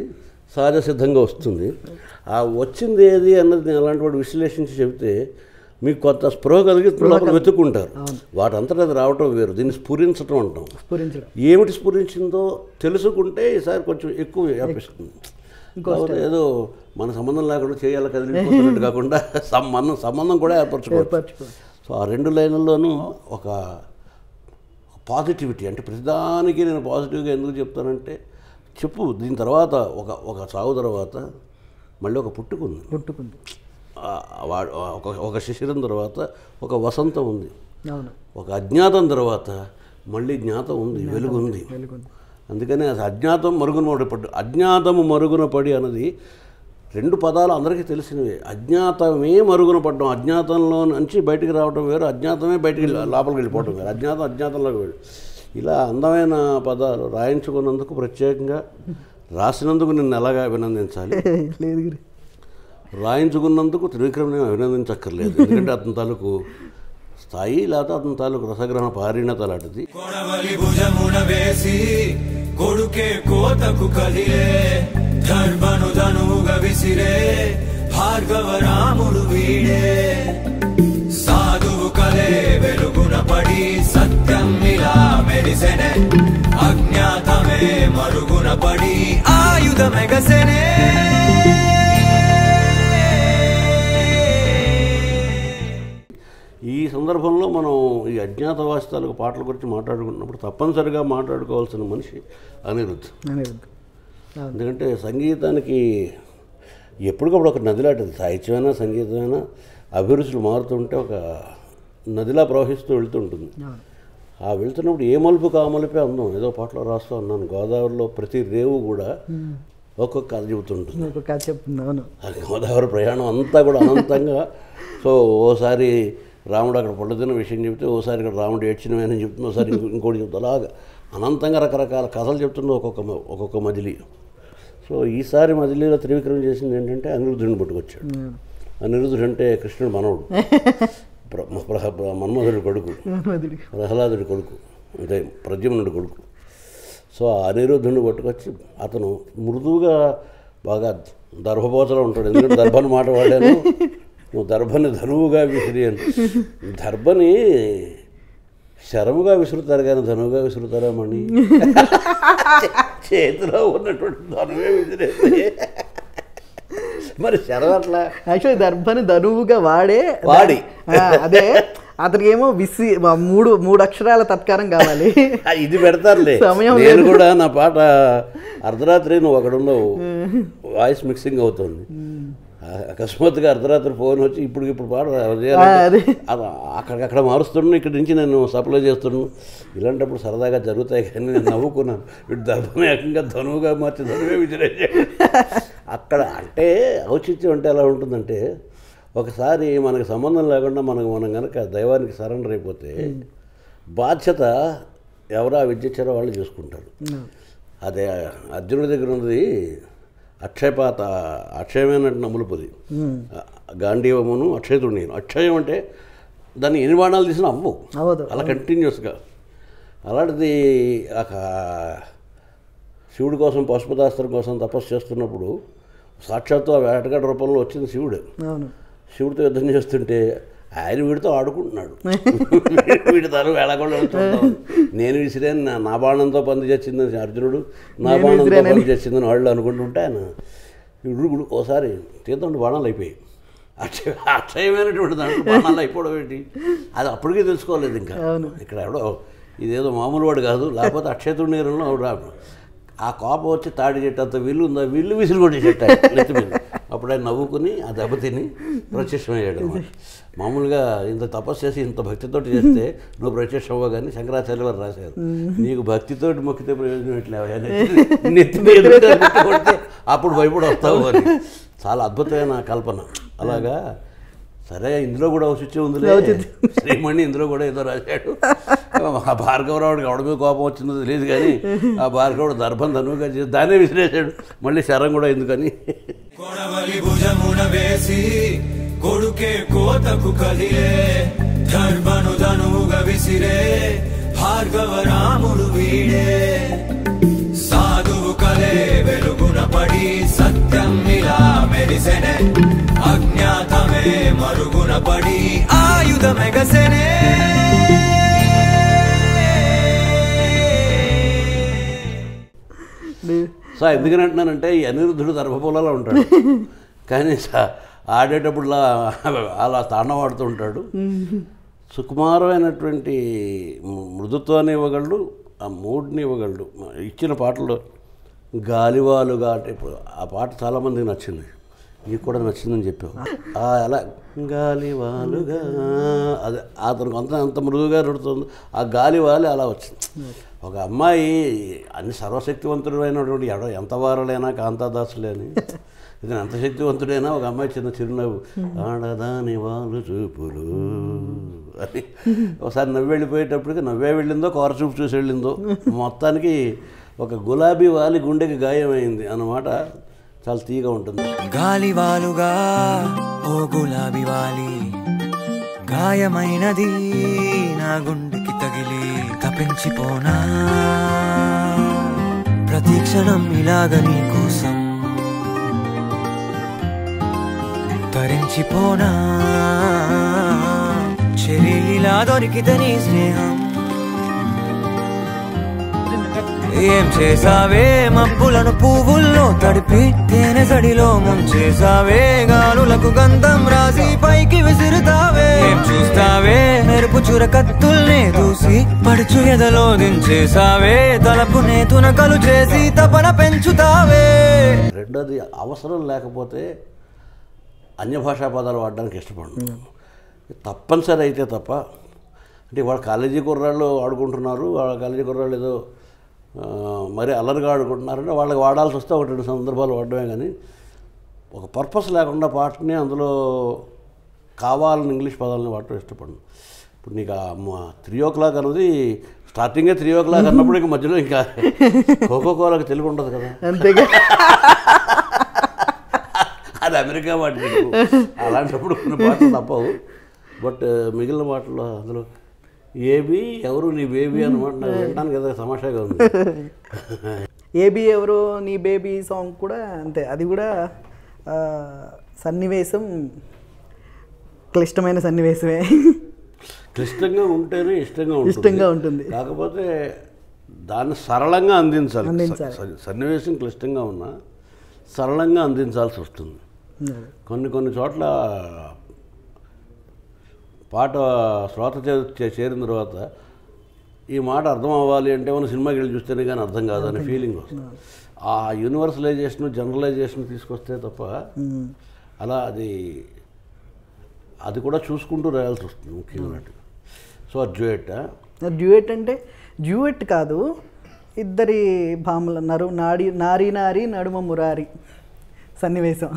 సహజ సిద్ధంగా వస్తుంది ఆ వచ్చింది ఏది అన్నది నేను అలాంటి వాడు విశ్లేషించి చెబితే మీకు కొత్త స్పృహ కలిగి లోపల వెతుక్కుంటారు వాటంతటా అది రావటం వేరు దీన్ని స్ఫురించటం అంటాం స్ఫురించడం ఏమిటి స్ఫురించిందో తెలుసుకుంటే ఈసారి కొంచెం ఎక్కువ వ్యాపిస్తుంది కాకపోతే ఏదో మన సంబంధం లేకుండా చేయాలి కదిలిపోతున్నట్టు కాకుండా సంబంధం సంబంధం కూడా ఏర్పరచుకోవచ్చు ఏర్పరచుకో సో ఆ రెండు లైన్లలోనూ ఒక పాజిటివిటీ అంటే ప్రతిదానికి నేను పాజిటివ్గా ఎందుకు చెప్తానంటే చెప్పు దీని తర్వాత ఒక ఒక సాగు తర్వాత మళ్ళీ ఒక పుట్టుకుంది పుట్టుకుంది ఆ- వా- ఒక ఒక శిశిరం తర్వాత ఒక వసంతం ఉంది అవును ఒక అజ్ఞాతం తర్వాత మళ్ళీ జ్ఞాతం ఉంది వెలుగు ఉంది వెలుగుంది అందుకని అది అజ్ఞాతం మరుగున పడి అజ్ఞాతము మరుగున పడి అన్నది రెండు పదాలు అందరికీ తెలిసినవే అజ్ఞాతమే మరుగున పడడం అజ్ఞాతంలో నుంచి బయటికి రావడం వేరు అజ్ఞాతమే బయటికి వెళ్ళి- లోపలికి వెళ్ళిపోవడం వేరు అజ్ఞాతం అజ్ఞాతంలోకి వెళ్ళి ఇలా అందమైన పదాలు రాయించుకున్నందుకు ప్రత్యేకంగా రాసినందుకు నిన్ను ఎలాగా అభినందించాలి లేదు గురు రాయించుకున్నందుకు త్రివిక్రమ్ని అభినందించక్కర్లేదు ఎందుకంటే అతని తాలూకు స్థాయి లేకపోతే అతని తాలూకు రసగ్రహణ పారీణత లాంటిది కొడవలి భుజమున వేసి కొడుకే కోతకు కదిలే ధర్మను ధనువుగా విసిరే భార్గవ రాముడు వీడే సాధువు కలే వెలుగున పడి సత్యం ఇలా మెరిసెనే అజ్ఞాతమే మరుగున పడి ఆయుధమెగసెనే ఈ సందర్భంలో మనం ఈ అజ్ఞాతవాసితాలకు పాటల గురించి మాట్లాడుకున్నప్పుడు తప్పనిసరిగా మాట్లాడుకోవాల్సిన మనిషి అనిరుద్ధ్ అనేది అవును ఎందుకంటే సంగీతానికి ఎప్పటికప్పుడు ఒక నదిలాంటిది సాహిత్యమైనా సంగీతమైనా అభిరుచులు మారుతుంటే ఒక నదిలా ప్రవహిస్తూ వెళ్తుంటుంది అవును ఆ వెళ్తున్నప్పుడు ఏ మలుపు కా మలుపే అందం ఏదో పాటలో రాస్తూ ఉన్నాను గోదావరిలో ప్రతి రేవు కూడా ఒక్కొక్క కథ చెబుతుంటుంది ఒక కథ చెప్తుంది అవును ఆ గోదావరి ప్రయాణం అంతా కూడా అనంతంగా సో ఓసారి రాముడు అక్కడ పళ్ళుతున్న విషయం చెప్తే ఓసారి ఇక్కడ రాముడు ఏడ్చినమని చెప్తుంది ఓసారి ఇంకో- ఇంకోటి చెప్తా అలాగా అనంతంగా రకరకాల కథలు చెప్తుంది ఒక్కొక్క మ- ఒక్కొక్క మజిలీ సో ఈసారి మజిలీలో త్రివిక్రమ్ చేసింది ఏంటంటే అనిరుద్ధుడిని పట్టుకొచ్చాడు అనిరుద్ధుడు అంటే కృష్ణుడు మనవుడు ప్ర- ప్ర- ప్ర- మన్మధుడి కొడుకు మధుడి ప్రహ్లాదుడి కొడుకు అంటే ప్రద్యుమ్నుడి కొడుకు సో ఆ అనిరుద్ధుడిని పట్టుకొచ్చి అతను మృదువుగా బాగా దర్భపోతలో ఉంటాడు ఎందుకంటే దర్భని మాట వాడాను నువ్వు దర్భని ధనువుగా విసిరియాను దర్భని శరముగా విసురుతారు కానీ ధనువుగా విసురుతారా మణి చేతిలో ఉన్నటువంటి ధనువే విసిరేస్తే మరి శరం అట్లా యాక్చువల్లీ దర్భని ధనువుగా వాడే వాడి. ఆ, అదే అతనికి ఏమో విసి మూడు మూడు అక్షరాల తత్కారం కావాలి ఆ, ఇది పెడతారులే సమయం నేను కూడా నా పాట అర్ధరాత్రి నువ్వు అక్కడ ఉండవు వాయిస్ మిక్సింగ్ అవుతుంది ఆ, అకస్మాత్తుగా అర్ధరాత్రి ఫోన్ వచ్చి ఇప్పుడు ఇప్పుడు పాట ఆ, అదే. అక్కడికక్కడ మారుస్తున్నాను ఇక్కడి నుంచి నేను సప్లై చేస్తున్నాను ఇలాంటప్పుడు సరదాగా జరుగుతాయి కానీ నేను నవ్వుకున్నాను వీడు దర్భను ఏకంగా ధనువుగా మార్చి ధనువే విసిరేసాడు అక్కడ అంటే ఔచిత్యం అంటే ఎలా ఉంటుందంటే ఒకసారి మనకు సంబంధం లేకుండా మనకు మనం కనుక దైవానికి సరెండర్ అయిపోతే బాధ్యత ఎవరు ఆ విద్య ఇచ్చారో వాళ్ళు చూసుకుంటారు అదే అర్జునుడి దగ్గర ఉన్నది అక్షయపాత అక్షయమైనట్టు నమ్ములుపుది గాంధీవమును అక్షయతుడు నేను అక్షయం అంటే దాన్ని ఎన్ని బాణాలు తీసినా అవ్వవు అవ్వదు అలా కంటిన్యూస్గా అలాంటిది ఒక శివుడి కోసం పశుపతాస్త్రం కోసం తపస్సు చేస్తున్నప్పుడు సాక్షాత్తు ఆ వేటగాడి రూపంలో వచ్చింది శివుడు అవును శివుడితో యుద్ధం చేస్తుంటే ఆయన వీడితో ఆడుకుంటున్నాడు వీడి తల వేళకుండా నేను విసిరాను నా- నా బాణంతో పంది చేసిందని అర్జునుడు నా నేను బాణంతో విసిరానని. పంది చేసిందని వాళ్ళు అనుకుంటుంటే ఆయన ఇడుగుడు ఓసారి తీర్థండి బాణాలు అయిపోయాయి అక్షయ అక్షయమైనటువంటి దాంట్లో బాణాలు అయిపోవడం ఏంటి అది అప్పటికే తెలుసుకోలేదు ఇంకా అవును. ఇక్కడ ఎవడో ఇదేదో మామూలు వాడు కాదు లేకపోతే అక్షయతుడి నీరంలో ఆవిడ ఆ కోపం వచ్చి తాడి చెట్టు అంత విల్లు ఉందా విల్లు విసిరి కొట్టి చెట్టు ఆయన నెత్తి మీద అప్పుడు ఆయన నవ్వుకుని ఆ దెబ్బ తిని ప్రత్యక్షమయ్యాడు అన్నమాట. మామూలుగా ఇంత తపస్సు చేసి ఇంత భక్తితోటి చేస్తే నువ్వు ప్రత్యక్షం అవ్వగానే శంకరాచార్య వారు రాశారు నీకు భక్తితోటి మొక్కితే ప్రయోజనం ఎట్లా నెత్తి మీద ఎదురుగా కొడితే అప్పుడు భయపడి వస్తావు అని చాలా అద్భుతమైన కల్పన అలాగా సరే ఇందులో కూడా ఔచిత్యం ఉందిలే శ్రీమణి ఇందులో కూడా ఏదో రాశాడు ఆ భార్గవరావుడికి ఎవడ మీద కోపం వచ్చిందో తెలియదు కానీ ఆ భార్గవుడు దర్భం ధనువుగా చేసి దాన్నే విసిరేశాడు మళ్ళీ శరం కూడా ఎందుకని కొడవలి భుజమున వేసి కొడుకే కోతకు కదిలే ధర్మను ధనువుగా విసిరే భార్గవ రాముడు వీడే సాధువు కలే దీపాలే వెలుగున పడి సత్యం ఇలా మెరిసెనే అజ్ఞాతమే మరుగున పడి ఆయుధమెగసెనే సో ఎందుకని అంటున్నానంటే ఈ అనిరుద్ధుడు దర్భపూలలో ఉంటాడు కానీ స- ఆడేటప్పుడు అలా తాండవాడుతూ ఉంటాడు సుకుమారమైనటువంటి ము- మృదుత్వాన్ని ఇవ్వగలడు ఆ మూడ్ని ఇవ్వగలడు ఇచ్చిన పాటలో గాలివాలుగా అంటే ఇప్పుడు ఆ పాట చాలామందికి నచ్చింది నీకు కూడా నచ్చిందని చెప్పావు ఆ అలా గాలివాలుగా అది అతనికి అంత అంత మృదువుగా నడుతుంది ఆ గాలివాలి అలా వచ్చింది ఒక అమ్మాయి అన్ని సర్వశక్తివంతుడైనటువంటి ఎడ ఎంత వారలైనా కాంతాదాసులేని ఇతను ఎంత శక్తివంతుడైనా ఒక అమ్మాయి చిన్న చిరునవ్వు ఆడదాని వాళ్ళు చూపులు అని ఒకసారి నవ్వు వెళ్ళిపోయేటప్పటికి నవ్వే వెళ్ళిందో కోర చూపు చూసి వెళ్ళిందో మొత్తానికి ఒక గులాబీ వాలి గుండెకి గాయమైంది అన్నమాట చాలా తీగా ఉంటుంది గాలివాలుగా ఓ గులాబీ వాలి గాయమైనది నా గుండెకి తగిలి తప్పించిపోనా ప్రతి క్షణం ఇలాగ నీ కోసం తరించిపోనా చెరి ఇలా దొరికితే నీ స్నేహం ఏం చేసావే మబ్బులను పువ్వుల్లో తడిపి తేనె సడిలో ముంచేసావే గాలులకు గంధం రాసి పైకి విసురుతావే ఏం చూస్తావే మెరుపు చురకత్తుల్నే దూసి పడుచు ఎదలో దించేసావే తలపు నేతునకలు చేసి తపన పెంచుతావే రెండోది అవసరం లేకపోతే అన్య భాషా పదాలు వాడడానికి ఇష్టపడను తప్పనిసరి అయితే తప్ప అంటే వాళ్ళ కాలేజీ కుర్రాళ్ళు ఆడుకుంటున్నారు వాళ్ళ కాలేజీ కుర్రాళ్ళు ఏదో ఆ, మరి అల్లరిగా ఆడుకుంటున్నారంటే వాళ్ళకి వాడాల్సి వస్తే ఒకటి రెండు సందర్భాలు వాడడమే కానీ ఒక పర్పస్ లేకుండా పాటని అందులో కావాలని ఇంగ్లీష్ పదాలని వాడటం ఇష్టపడను ఇప్పుడు నీకు ఆ త్రీ ఓ క్లాక్ అన్నది స్టార్టింగే త్రీ ఓ క్లాక్ అన్నప్పుడు ఇంక మధ్యలో ఇంకా కోకో కోలాకి తెలుగు ఉండదు కదా అంతేగా అది అమెరికా మాట తెలుగు. అలాంటప్పుడు కొన్ని పాటలు తప్పవు బట్ మిగిలిన పాటల్లో అందులో ఏబి ఎవరు నీ బేబీ అనమాట నాకు వినడానికి ఏదో తమాషాగా ఉంది ఏబీ ఎవరో నీ బేబీ సాంగ్ కూడా అంతే అది కూడా ఆ, సన్నివేశం క్లిష్టమైన సన్నివేశమే క్లిష్టంగా ఉంటేనే ఇష్టంగా ఉంటుంది ఇష్టంగా ఉంటుంది. కాకపోతే దాన్ని సరళంగా అందించాలి అందించాలి. స- సన్నివేశం క్లిష్టంగా ఉన్నా సరళంగా అందించాల్సి వస్తుంది కొన్ని కొన్ని చోట్ల పాట శ్రోత చే- చే- చేరిన తర్వాత ఈ మాట అర్థం అవ్వాలి అంటే మనం సినిమాకి వెళ్ళి చూస్తేనే కానీ అర్థం కాదు అనే ఫీలింగ్ వస్తుంది ఆ యూనివర్సలైజేషన్ జనరలైజేషన్ తీసుకొస్తే తప్ప ఉమ్. అలా అది అది కూడా చూసుకుంటూ రాయాల్సి వస్తుంది ముఖ్యంగా సో ఆ డ్యూయట్ డ్యూయట్ అంటే డ్యూయట్ కాదు ఇద్దరి భామలు అన్నారు నాడి నారి నారి నడుమ మురారి సన్నివేశం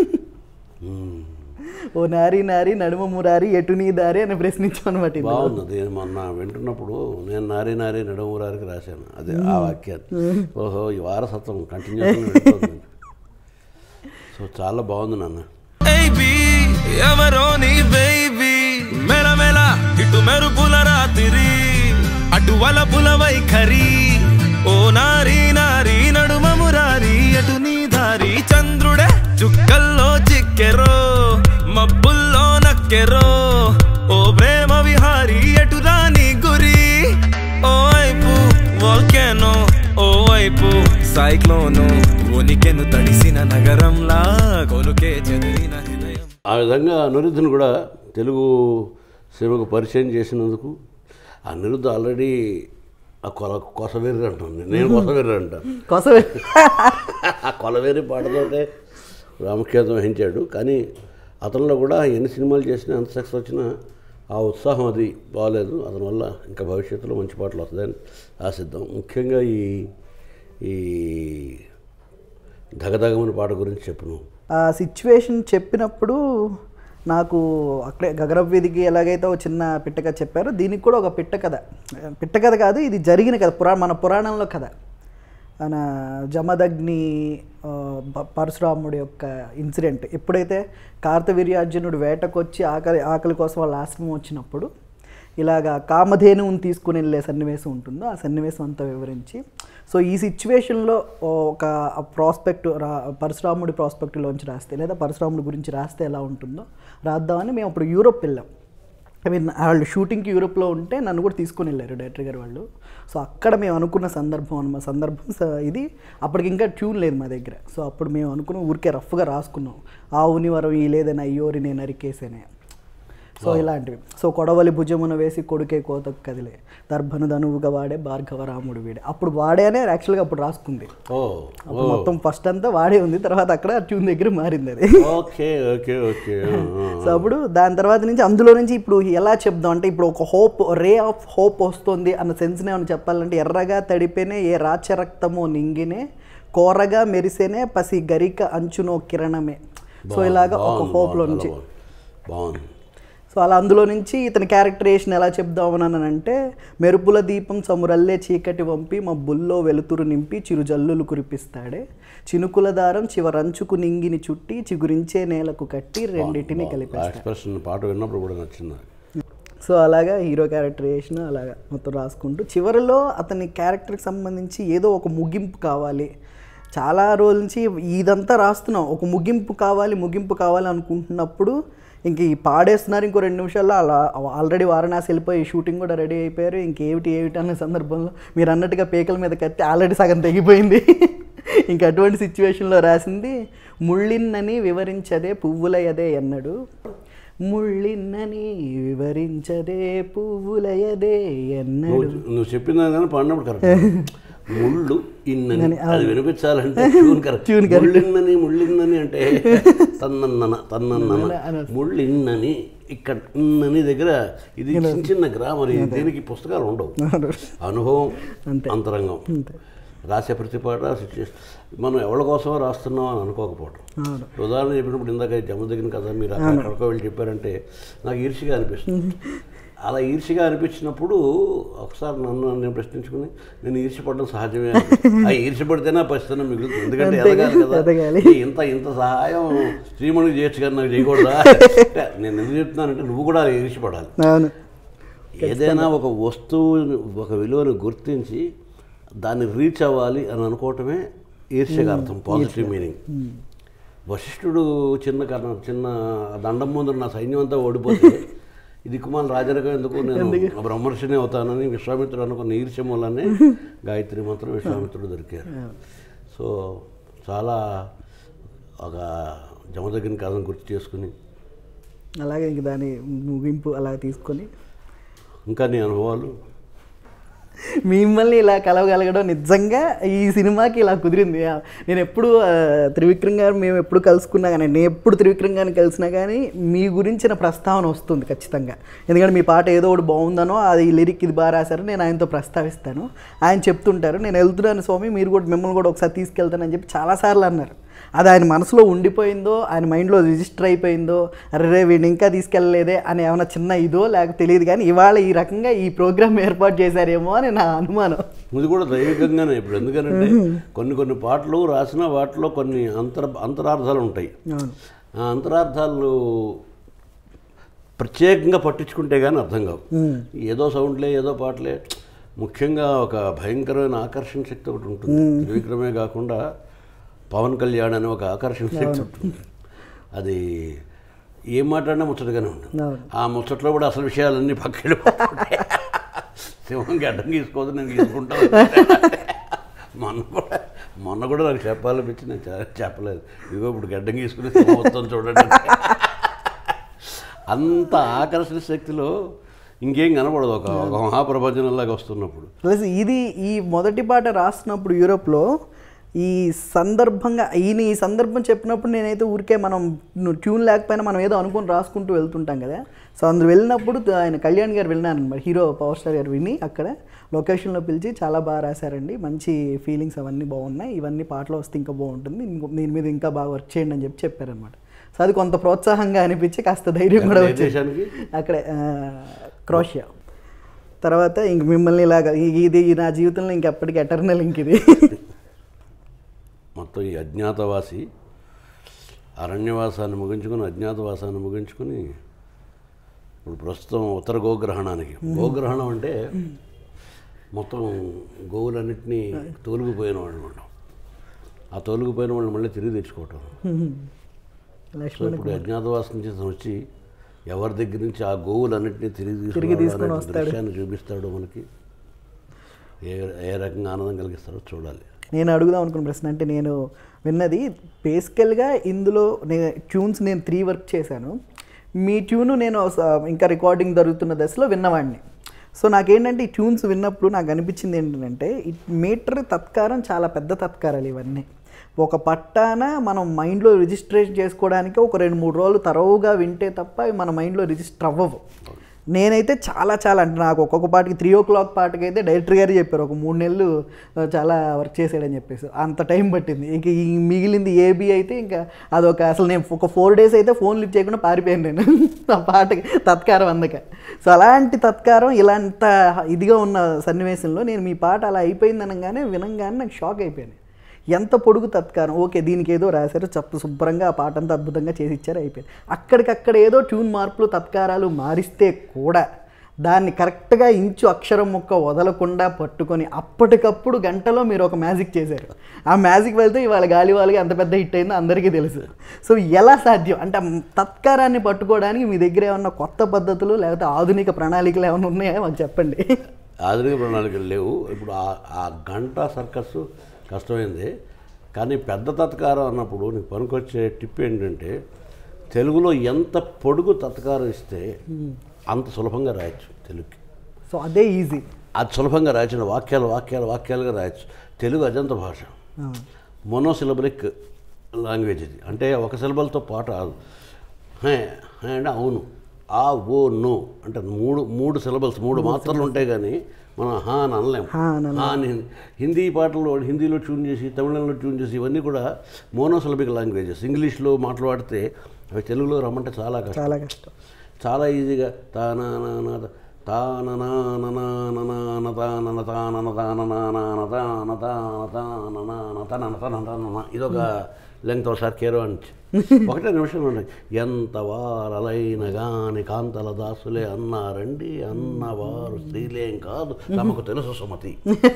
ఓ నారి నారి నడుమ మురారి ఎటు నీ దారి అని ప్రశ్నించాం అనమాట ఇది బాగుంది అది మొన్న వింటున్నప్పుడు నేను నారి నారి నడుమురారికి రాశాను అదే ఆ వాక్యాన్ని ఓహో ఈ వారసత్వం కంటిన్యూస్ సో చాలా బాగుంది నాన్న బేబీ ఎవరో నీ బేబీ మెల మెల ఇటు మెరుపుల రాత్రి అటు వలపుల వైఖరి ఓ నారీ నారీ నడుమ మురారి అటు నీ దారి చంద్రుడే చుక్కల్లో చిక్కెరో మబ్బుల్లో నక్కెరో ఓ ప్రేమ విహారి ఎటు రాని గురి ఓ వైపు వాల్కెనో ఓ వైపు సైక్లోను ఉనికెను తడిసిన నగరంలా కొలుకే చెదిరిన హృదయం ఆ విధంగా అనిరుద్ధుని కూడా తెలుగు సినిమాకు పరిచయం చేసినందుకు ఆ అనిరుద్ధ్ ఆల్రెడీ ఆ కొల కొసవేరి అంటుంది నేను కొసవేరి అంటాను కోసమే ఆ కొలవేరి పాటతోటే ప్రాముఖ్యత వహించాడు కానీ అతనిలో కూడా ఎన్ని సినిమాలు చేసినా ఎంత సక్సెస్ వచ్చినా ఆ ఉత్సాహం అది బాగాలేదు అతని వల్ల ఇంకా భవిష్యత్తులో మంచి పాటలు వస్తాయని ఆశిద్దాం ముఖ్యంగా ఈ ఈ ధగధగమని పాట గురించి చెప్పను ఆ సిచ్యువేషన్ చెప్పినప్పుడు నాకు అక్కడే గగరవ్ వీధికి ఎలాగైతే ఒక చిన్న పిట్ట కథ చెప్పారో దీనికి కూడా ఒక పిట్ట కథ పిట్ట కథ కాదు ఇది జరిగిన కథ పురా మన పురాణంలో కథ మన జమదగ్ని ఆ, ప- పరశురాముడి యొక్క ఇన్సిడెంట్ ఎప్పుడైతే కార్తవీర్యార్జునుడు వేటకొచ్చి ఆకలి ఆకలి కోసం వాళ్ళ ఆశ్రమం వచ్చినప్పుడు ఇలాగా కామధేనువుని తీసుకుని వెళ్ళే సన్నివేశం ఉంటుందో ఆ సన్నివేశం అంతా వివరించి సో ఈ సిచ్యువేషన్లో ఒక ప్రాస్పెక్ట్ రా పరశురాముడి ప్రాస్పెక్ట్లోంచి రాస్తే లేదా పరశురాముడి గురించి రాస్తే ఎలా ఉంటుందో రాద్దామని మేము అప్పుడు యూరోప్ వెళ్ళాం ఐ మీన్ వాళ్ళు షూటింగ్కి యూరోప్లో ఉంటే నన్ను కూడా తీసుకొని వెళ్ళారు డైరెక్టర్ గారు వాళ్ళు సో అక్కడ మేము అనుకున్న సందర్భం అన్నమా సందర్భం స- ఇది అప్పటికి ఇంకా ట్యూన్ లేదు మా దగ్గర సో అప్పుడు మేము అనుకున్న ఊరికే రఫ్గా రాసుకున్నాం ఆవుని వరం ఈ లేదని అయ్యోరి నేను అరికేసేనే సో ఇలాంటివి సో కొడవలి భుజమున వేసి కొడుకే కోతకు కదిలే దర్భను ధనువుగా వాడే భార్గవ రాముడు వీడే అప్పుడు వాడేనే యాక్చువల్గా అప్పుడు రాసుకుంది ఓ అప్పుడు మొత్తం ఫస్ట్ అంతా వాడే ఉంది తర్వాత అక్కడ ట్యూన్ దగ్గర మారింది అది ఓకే ఓకే ఓకే సో అప్పుడు దాని తర్వాత నుంచి అందులో నుంచి ఇప్పుడు ఎలా చెప్దాం అంటే ఇప్పుడు ఒక హోప్ రే ఆఫ్ హోప్ వస్తుంది అన్న సెన్స్నే ఏమైనా చెప్పాలంటే ఎర్రగా తడిపేనే ఏ రాచ రక్తమో నింగినే కోరగా మెరిసేనే పసి గరిక అంచునో కిరణమే సో ఇలాగా ఒక హోప్లో నుంచి బాగుంది సో అలా అందులో నుంచి ఇతని క్యారెక్టరేషన్ ఎలా చెప్దామని అంటే మెరుపుల దీపం సమురల్లే చీకటి వంపి మా బుల్లో వెలుతురు నింపి చిరుజల్లులు కురిపిస్తాడే చినుకుల దారం చివరంచుకు నింగిని చుట్టి చిగురించే నేలకు కట్టి రెండింటిని ఆ కలిపేస్తాడు ఎక్స్ప్రెషన్ పాట విన్నప్పుడు కూడా నచ్చింది నాకు. సో అలాగా హీరో క్యారెక్టరేషన్ అలాగా మొత్తం రాసుకుంటూ చివరిలో అతని క్యారెక్టర్కి సంబంధించి ఏదో ఒక ముగింపు కావాలి చాలా రోజుల నుంచి ఇదంతా రాస్తున్నాం ఒక ముగింపు కావాలి ముగింపు కావాలి అనుకుంటున్నప్పుడు ఇంక ఈ పాడేస్తున్నారు ఇంకో రెండు నిమిషాల్లో అలా ఆల్రెడీ వారణాసి వెళ్ళిపోయి షూటింగ్ కూడా రెడీ అయిపోయారు ఇంకేమిటి ఏమిటి అనే సందర్భంలో మీరు అన్నట్టుగా పేకల మీద కత్తి ఆల్రెడీ సగం తెగిపోయింది ఇంక అటువంటి సిచ్యువేషన్లో రాసింది ముళ్ళిన్నని వివరించదే పువ్వులయదే ఎన్నడు ముళ్ళిన్నని వివరించదే పువ్వులయదే ఎన్నడు నువ్వు నువ్వు చెప్పిన దాని పాడినప్పుడు కరెక్ట్ ముళ్ళు ఇన్నని అది వినిపించాలంటే ట్యూన్ కరెక్ట్ Tune correct. ముళ్ళిన్నని ముళ్ళిన్నని అంటే తన్నన్న తన్నన్న ముళ్ళిన్నని ఇక్కడ ఇన్నని దగ్గర ఇది చిన్న చిన్న గ్రామర్ ఇది దీనికి పుస్తకాలు ఉండవు అనుభవం అంతరంగం రాసే ప్రతి పాట సిచ్యువేషన్ మనం ఎవరి కోసమో రాస్తున్నాం అని అనుకోకపోవడం ఉదాహరణ చెప్పినప్పుడు ఇందాక జమ దగ్గర కదా మీరు అక్కడ ఎక్కడికో వెళ్ళి చెప్పారంటే నాకు ఈర్షిగా అనిపిస్తుంది అలా ఈర్షిగా అనిపించినప్పుడు ఒకసారి నన్ను నేను ప్రశ్నించుకుని నేను ఈర్షపడడం సహజమే అని. ఆ ఈర్షపడితేనే పరిస్థితి మిగులుతుంది ఎందుకంటే ఎదగాలి కదా ఎదగాలి. ఇంత ఇంత సహాయం శ్రీమణికి చేయొచ్చు కానీ నాకు చేయకూడదా నేను ఎందుకు చెప్తున్నానంటే నువ్వు కూడా ఈర్షపడాలి అవును ఏదైనా ఒక వస్తువుని ఒక విలువను గుర్తించి దాన్ని రీచ్ అవ్వాలి అని అనుకోవటమే ఈర్ష్యగా అర్థం పాజిటివ్ మీనింగ్ వశిష్ఠుడు చిన్న కారణం చిన్న దండం ముందు నా సైన్యం అంతా ఓడిపోతే ఇది కుమార్ రాజరకం ఎందుకు నేను బ్రహ్మర్షిని అవుతానని విశ్వామిత్రుడు అనుకున్న ఈర్ష్య మూలనే గాయత్రి మంత్రం విశ్వామిత్రుడు దొరికారు సో చాలా ఒక జమదగిన కథను గుర్తు చేసుకుని అలాగే ఇంక దాని ముగింపు అలా తీసుకొని ఇంకా నీ అనుభవాలు మిమ్మల్ని ఇలా కలవగలగడం నిజంగా ఈ సినిమాకి ఇలా కుదిరింది ఆ, నేను ఎప్పుడు ఆ, త్రివిక్రమ్ గారు మేము ఎప్పుడు కలుసుకున్నా కానీ నేను ఎప్పుడు త్రివిక్రమ్ గారిని కలిసినా కానీ మీ గురించిన ప్రస్తావన వస్తుంది ఖచ్చితంగా ఎందుకంటే మీ పాట ఏదో ఒకటి బాగుందనో అది ఈ లిరిక్ ఇది బాగా రాశారు నేను ఆయనతో ప్రస్తావిస్తాను ఆయన చెప్తుంటారు నేను వెళ్తున్నాను స్వామి మీరు కూడా మిమ్మల్ని కూడా ఒకసారి తీసుకెళ్తానని చెప్పి చాలాసార్లు అన్నారు అది ఆయన మనసులో ఉండిపోయిందో ఆయన మైండ్లో రిజిస్టర్ అయిపోయిందో అరే రే వీడిని ఇంకా తీసుకెళ్ళలేదే అని ఏమైనా చిన్న ఇదో లేక తెలియదు కానీ ఇవాళ ఈ రకంగా ఈ ప్రోగ్రామ్ ఏర్పాటు చేశారేమో అని నా అనుమానం ఇది కూడా దైవికంగానే ఇప్పుడు ఎందుకంటే కొన్ని కొన్ని పాటలు రాసిన వాటిలో కొన్ని అంతర అంతరార్థాలు ఉంటాయి అవును ఆ అంతరార్థాలు ప్రత్యేకంగా పట్టించుకుంటే కానీ అర్థం కావు ఏదో సౌండ్లే ఏదో పాటలే ముఖ్యంగా ఒక భయంకరమైన ఆకర్షణ శక్తి ఒకటి ఉంటుంది త్రివిక్రమే కాకుండా పవన్ కళ్యాణ్ అనే ఒక ఆకర్షణ శక్తి ఉంటుంది అది ఏం మాట్లాడినా ముచ్చటగానే ఉంటుంది అవును. ఆ ముచ్చట్లో కూడా అసలు విషయాలన్నీ పక్కకి పోతుంటాయి. సింహం గడ్డం తీసుకోదు నేను తీసుకుంటాను మొన్న కూడా మొన్న కూడా నాకు చెప్పాలనిపించి నేను చె- చెప్పలేదు ఇదిగో ఇప్పుడు గడ్డం తీసుకుని సింహం వస్తుంది చూడండి అంటే. అంత ఆకర్షణ శక్తిలో ఇంకేం కనపడదు ఒక ఒక మహాప్రపంచంలాగా వస్తున్నప్పుడు ప్లస్ ఇది ఈ మొదటి పాట రాస్తున్నప్పుడు యూరోప్లో ఈ సందర్భంగా ఈయన ఈ సందర్భం చెప్పినప్పుడు నేనైతే ఊరికే మనం ట్యూన్ లేకపోయినా మనం ఏదో అనుకుని రాసుకుంటూ వెళ్తుంటాం కదా సో అందులో వెళ్ళినప్పుడు ఆయన కళ్యాణ్ గారు వెళ్ళినాను అనమాట హీరో పవర్ స్టార్ గారు విని అక్కడ లొకేషన్లో పిలిచి చాలా బాగా రాశారండి మంచి ఫీలింగ్స్ అవన్నీ బాగున్నాయి ఇవన్నీ పాటలో వస్తే ఇంకా బాగుంటుంది ఇంకో- దీని మీద ఇంకా బాగా వర్క్ చేయండి అని చెప్పి చెప్పారనమాట సో అది కొంత ప్రోత్సాహంగా అనిపించి కాస్త ధైర్యం కూడా ఏ వచ్చింది దేశానికి అక్కడే ఆ, క్రోషియా తర్వాత ఇంక మిమ్మల్ని ఇలాగా ఇ- ఇది నా జీవితంలో ఇంకెప్పటికీ ఎటర్నల్ ఇంక ఇది మొత్తం ఈ అజ్ఞాతవాసి అరణ్యవాసాన్ని ముగించుకొని అజ్ఞాతవాసాన్ని ముగించుకొని ఇప్పుడు ప్రస్తుతం ఉత్తర గోగ్రహణానికి గోగ్రహణం అంటే మొత్తం గోవులన్నింటినీ తోలుగుపోయిన వాళ్ళు అనమాట ఆ తోలుగుపోయిన వాళ్ళు మళ్ళీ తిరిగి తెచ్చుకోవటం సో లక్ష్మణ్ ఇప్పుడు అజ్ఞాతవాసం నుంచి అతను వచ్చి ఎవరి దగ్గర నుంచి ఆ గోవులన్నింటినీ తిరిగి తిరిగి తీసుకొని తీసుకురావడం అనే వస్తాడు. దృశ్యాన్ని చూపిస్తాడు మనకి ఏ ఏ రకంగా ఆనందం కలిగిస్తాడో చూడాలి నేను అడుగుదాం అనుకున్న ప్రశ్న అంటే నేను విన్నది బేసికల్గా ఇందులో నేను ట్యూన్స్ నేను త్రీ వర్క్ చేశాను మీ ట్యూన్ నేను స- ఇంకా రికార్డింగ్ జరుగుతున్న దశలో విన్నవాడిని సో నాకేంటంటే ఈ ట్యూన్స్ విన్నప్పుడు నాకు అనిపించింది ఏంటంటే ఈ మీటర్ తత్కారం చాలా పెద్ద తత్కారాలు ఇవన్నీ ఒక పట్టాన మనం మైండ్లో రిజిస్ట్రేషన్ చేసుకోవడానికి ఒక రెండు మూడు రోజులు తరవుగా వింటే తప్ప అవి మన మైండ్లో రిజిస్టర్ అవ్వవు నేనైతే చాలా చాలా అంటే నాకు ఒక్కొక్క పాటకి త్రీ ఓ క్లాక్ పాటకి అయితే డైరెక్టర్ గారు చెప్పారు ఒక మూడు నెలలు ఆ, చాలా వర్క్ చేసాడని చెప్పేసి అంత టైం పట్టింది ఇంక ఈ మిగిలింది ఏబీ అయితే ఇంకా అదొక అసలు నేను ఒక ఫోర్ డేస్ అయితే ఫోన్ లిఫ్ట్ చేయకుండా పారిపోయాను నేను ఆ పాటకి తత్కారం అందక సో అలాంటి తత్కారం ఇలాంత ఇదిగా ఉన్న సన్నివేశంలో నేను మీ పాట అలా అయిపోయింది అనగానే వినంగానే నాకు షాక్ అయిపోయాను ఎంత పొడుగు తత్కారం ఓకే దీనికి ఏదో రాశారు చప్పు శుభ్రంగా ఆ పాట అంతా అద్భుతంగా చేసి ఇచ్చారు అయిపోయింది అక్కడికక్కడ ఏదో ట్యూన్ మార్పులు తత్కారాలు మారిస్తే కూడా దాన్ని కరెక్ట్గా ఇంచు అక్షరం ముక్క వదలకుండా పట్టుకొని అప్పటికప్పుడు గంటలో మీరు ఒక మ్యాజిక్ చేశారు ఆ మ్యాజిక్ వెళ్తే ఇవాళ గాలి వాళ్ళకి అంత పెద్ద హిట్ అయిందో అందరికీ తెలుసు సో ఎలా సాధ్యం అంటే ఆ తత్కారాన్ని పట్టుకోవడానికి మీ దగ్గర ఏమన్నా కొత్త పద్ధతులు లేకపోతే ఆధునిక ప్రణాళికలు ఏమైనా ఉన్నాయా మాకు చెప్పండి ఆధునిక ప్రణాళికలు లేవు ఇప్పుడు ఆ- ఆ గంట సర్కస్ కష్టమైంది కానీ పెద్ద తత్కారం అన్నప్పుడు నీకు పనికొచ్చే టిప్ ఏంటంటే తెలుగులో ఎంత పొడుగు తత్కారం ఇస్తే అంత సులభంగా రాయొచ్చు తెలుగుకి సో అదే ఈజీ అది సులభంగా రాయచ్చు వాక్యాలు వాక్యాలు వాక్యాలుగా రాయొచ్చు తెలుగు అజంత భాష మోనోసిలబలిక్ లాంగ్వేజ్ ఇది అంటే ఒక సిలబల్తో పాట రాదు హే హే అంటే అవును ఆ ఓ నో అంటే మూడు మూడు సిలబల్స్ మూడు మాత్రలు ఉంటాయి కానీ మనం హా అని అనలేము హా అని హా అని హిందీ పాటలు హిందీలో ట్యూన్ చేసి తమిళంలో ట్యూన్ చేసి ఇవన్నీ కూడా మోనోసిలబిక్ లాంగ్వేజెస్ ఇంగ్లీష్లో మాట్లాడితే అవి తెలుగులో రమ్మంటే చాలా కష్టం చాలా కష్టం చాలా ఈజీగా తానానాన తాననాననాననాన తానన తానన తాననానాన తాన తాన తాననాన తనన తనన తనన ఇదొక లెంగ్త్ ఒకసారి కేరో అని ఒకటే నిమిషం ఉన్నాయి ఎంత వారలైన గాని కాంతల దాసులే అన్నారండి అన్నవారు స్త్రీలేం కాదు తమకు తెలుసు సుమతి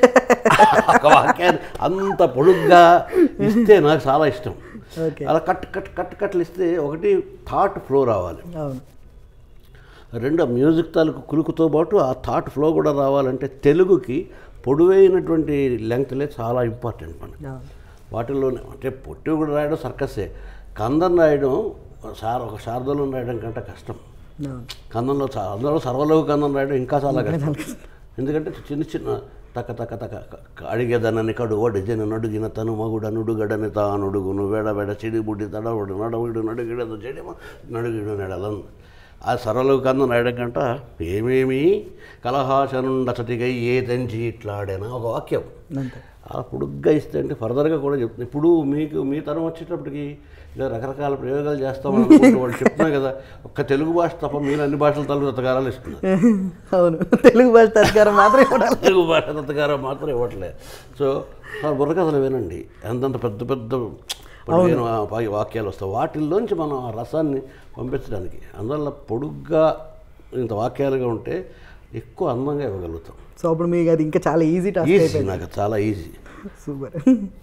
ఒక వాక్యాన్ని అంత పొడుగ్గా ఇస్తే నాకు చాలా ఇష్టం ఓకే అలా కట్ కట్ కట్ కట్లు ఇస్తే ఒకటి థాట్ ఫ్లో రావాలి అవును రెండు ఆ మ్యూజిక్ తాలూకు కులుకుతో పాటు ఆ థాట్ ఫ్లో కూడా రావాలంటే తెలుగుకి పొడవైనటువంటి లెంగ్త్లే చాలా ఇంపార్టెంట్ మనకి అవును వాటిల్లోనే అంటే పొట్టి కూడా రాయడం సర్కసే కందం రాయడం సార్ ఒక శారదలో రాయడం కంటే కష్టం అవును కందంలో చా- అందులో సర్వలోక కందం రాయడం ఇంకా చాలా కష్టం ఎందుకంటే చిన్న చిన్న తక్క తక్క తక్క క- అడిగేదనని కడువ డిజైన్ నడుగిన తను మగుడ నుడుగడని తానుడుగును వేడ వేడ చిడి బుడ్డి తడవుడు నడవుడు నడుగిడదు చెడి నడుగిడు నెడలను ఆ సర్వలోక కందం రాయడం కంట ఏమేమి కలహాశనుండచటిగై ఏ తెంచి ఇట్లాడేనా ఒక వాక్యం అంతే అలా పొడుగ్గా ఇస్తే అంటే ఫర్దర్గా కూడా చెప్తుంది ఇప్పుడు మీకు మీ తరం వచ్చేటప్పటికి ఇలా రకరకాల ప్రయోగాలు చేస్తామని అనుకుంటూ వాళ్ళు చెప్తున్నారు కదా ఒక్క తెలుగు భాష తప్ప మీరు అన్ని భాషల తలుపు తత్తకారాలు ఇస్తున్నారు అవును తెలుగు భాష తత్కారం మాత్రమే చూడాలి తెలుగు భాష తత్తకారం మాత్రం ఇవ్వట్లేదు సో ఆ బుర్రకథలు వినండి ఎంతంత పెద్ద పెద్ద పొడిగిన వా- వాక్యాలు వస్తాయి వాటిల్లోంచి మనం ఆ రసాన్ని పంపించడానికి అందువల్ల పొడుగ్గా ఇంత వాక్యాలుగా ఉంటే ఎక్కువ అందంగా ఇవ్వగలుగుతాం సో అప్పుడు మీకు అది ఇంకా చాలా ఈజీ టాస్క్ ఈజీ అయిపోయింది నాకు చాలా ఈజీ సూపర్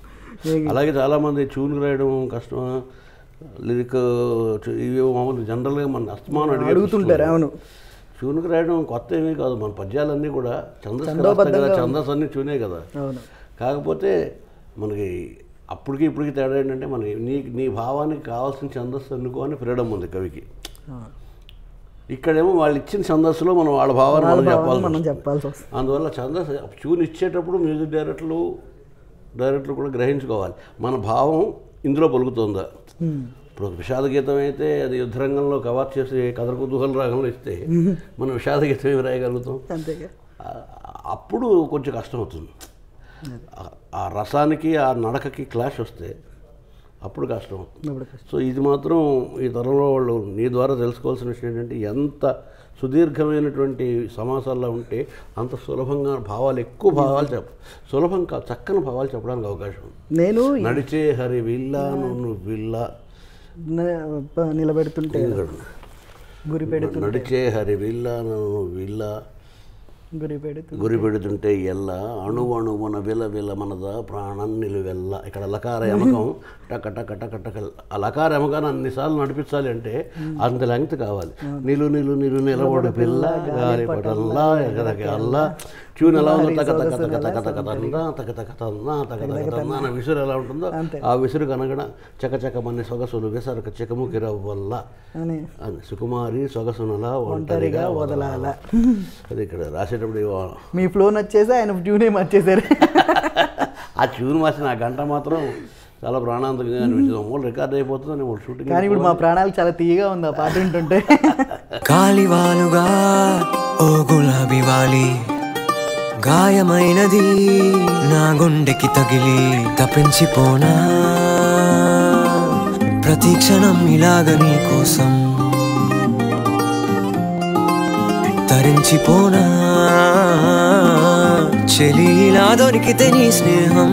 అలాగే చాలామంది ట్యూన్ రాయడం కష్టమా లిరిక్ ఇవి మామూలు జనరల్గా మన అస్తమానం అడిగే అడుగుతుంటారు అవును ట్యూన్కి రాయడం కొత్త ఏమీ కాదు మన పద్యాలన్నీ కూడా ఛందస్సు ఛందోబద్ధంగా కదా ఛందస్ అన్నీ ట్యూనే కదా అవును కాకపోతే మనకి అప్పటికి ఇప్పటికి తేడా ఏంటంటే మనకి నీ నీ భావానికి కావాల్సిన ఛందస్సు అనుకో అని ఫ్రీడమ్ ఉంది కవికి అవును. ఇక్కడేమో వాళ్ళు ఇచ్చిన ఛందస్సులో మనం వాళ్ళ భావాన్ని వాళ్ళ మనం భావాన్ని చెప్పాల్సి మనం వస్తుంది. చెప్పాల్సి వస్తుంది అందువల్ల ఛందస్ ట్యూన్ ఇచ్చేటప్పుడు మ్యూజిక్ డైరెక్టర్లు డైరెక్టర్లు కూడా గ్రహించుకోవాలి మన భావం ఇందులో పలుకుతుందా ఇప్పుడు ఒక విషాద గీతం అయితే అది యుద్ధరంగంలో కవర్ చేసి కథ కుతూహల రాగంలో ఇస్తే మనం విషాద గీతం ఏమి రాయగలుగుతాం అంతేగా ఆ- అప్పుడు కొంచెం కష్టం అవుతుంది ఆ- ఆ రసానికి ఆ నడకకి క్లాష్ వస్తే అప్పుడు కష్టం అవుతుంది ఇప్పుడు కష్టం. సో ఇది మాత్రం ఈ తరంలో వాళ్ళు నీ ద్వారా తెలుసుకోవాల్సిన విషయం ఏంటంటే ఎంత సుదీర్ఘమైనటువంటి సమాసాల్లో ఉంటే అంత సులభంగా భావాలు ఎక్కువ భావాలు చెప్ప సులభం కా చక్కని భావాలు చెప్పడానికి అవకాశం ఉంది నేను నడిచే హరి విల్లా నువ్వు విల్లా న- ప- నిలబెడుతుంటే గురి పెడుతుంటే నడిచే హరి విల్లాను విల్ల గురి పెడుతూ గురి పెడుతుంటే ఎల్ల అణు అణువున విల విల మనద ప్రాణం నిలువెల్ల ఇక్కడ లకార యమకం టక టక టక టక ఆ లకార యమకాన్ని అన్నిసార్లు నడిపించాలి అంటే అంత లెంగ్త్ కావాలి నిలు నిలు నిలు నిలబడు పిల్ల గాలి పటల్లా ఎగరగ అల్లా ట్యూన్ ఎలా ఉందో తక తక తక తక తక తన్నా తక తక తన్నా తక తక తన్నా అనే విసురు ఎలా ఉంటుందో ఆ విసురు కనగడ చక చక మన్ని సొగసులు విసరక చికముకి రవ్వల్ల అని అని సుకుమారి సొగసునలా ఒంటరిగా వదలాల అది ఇక్కడ రాసేటప్పుడు ఇవా- మీ ఫ్లో నచ్చేసి ఆయన ట్యూనే మార్చేశారు ఆ ట్యూన్ మార్చిన ఆ గంట మాత్రం చాలా ప్రాణాంతకంగా అనిపించింది మూడు రికార్డ్ అయిపోతుంది మూడు షూటింగ్ కానీ ఇప్పుడు మా ప్రాణాలు చాలా తీయగా ఉంది ఆ పాట వింటుంటే కాలివాలుగా ఓ గులాబీ వాలి గాయమైనది నా గుండెకి తగిలి తప్పించిపోనా ప్రతి క్షణం ఇలాగ నీ కోసం తరించిపోనా చెలి ఇలా దొరికితే నీ స్నేహం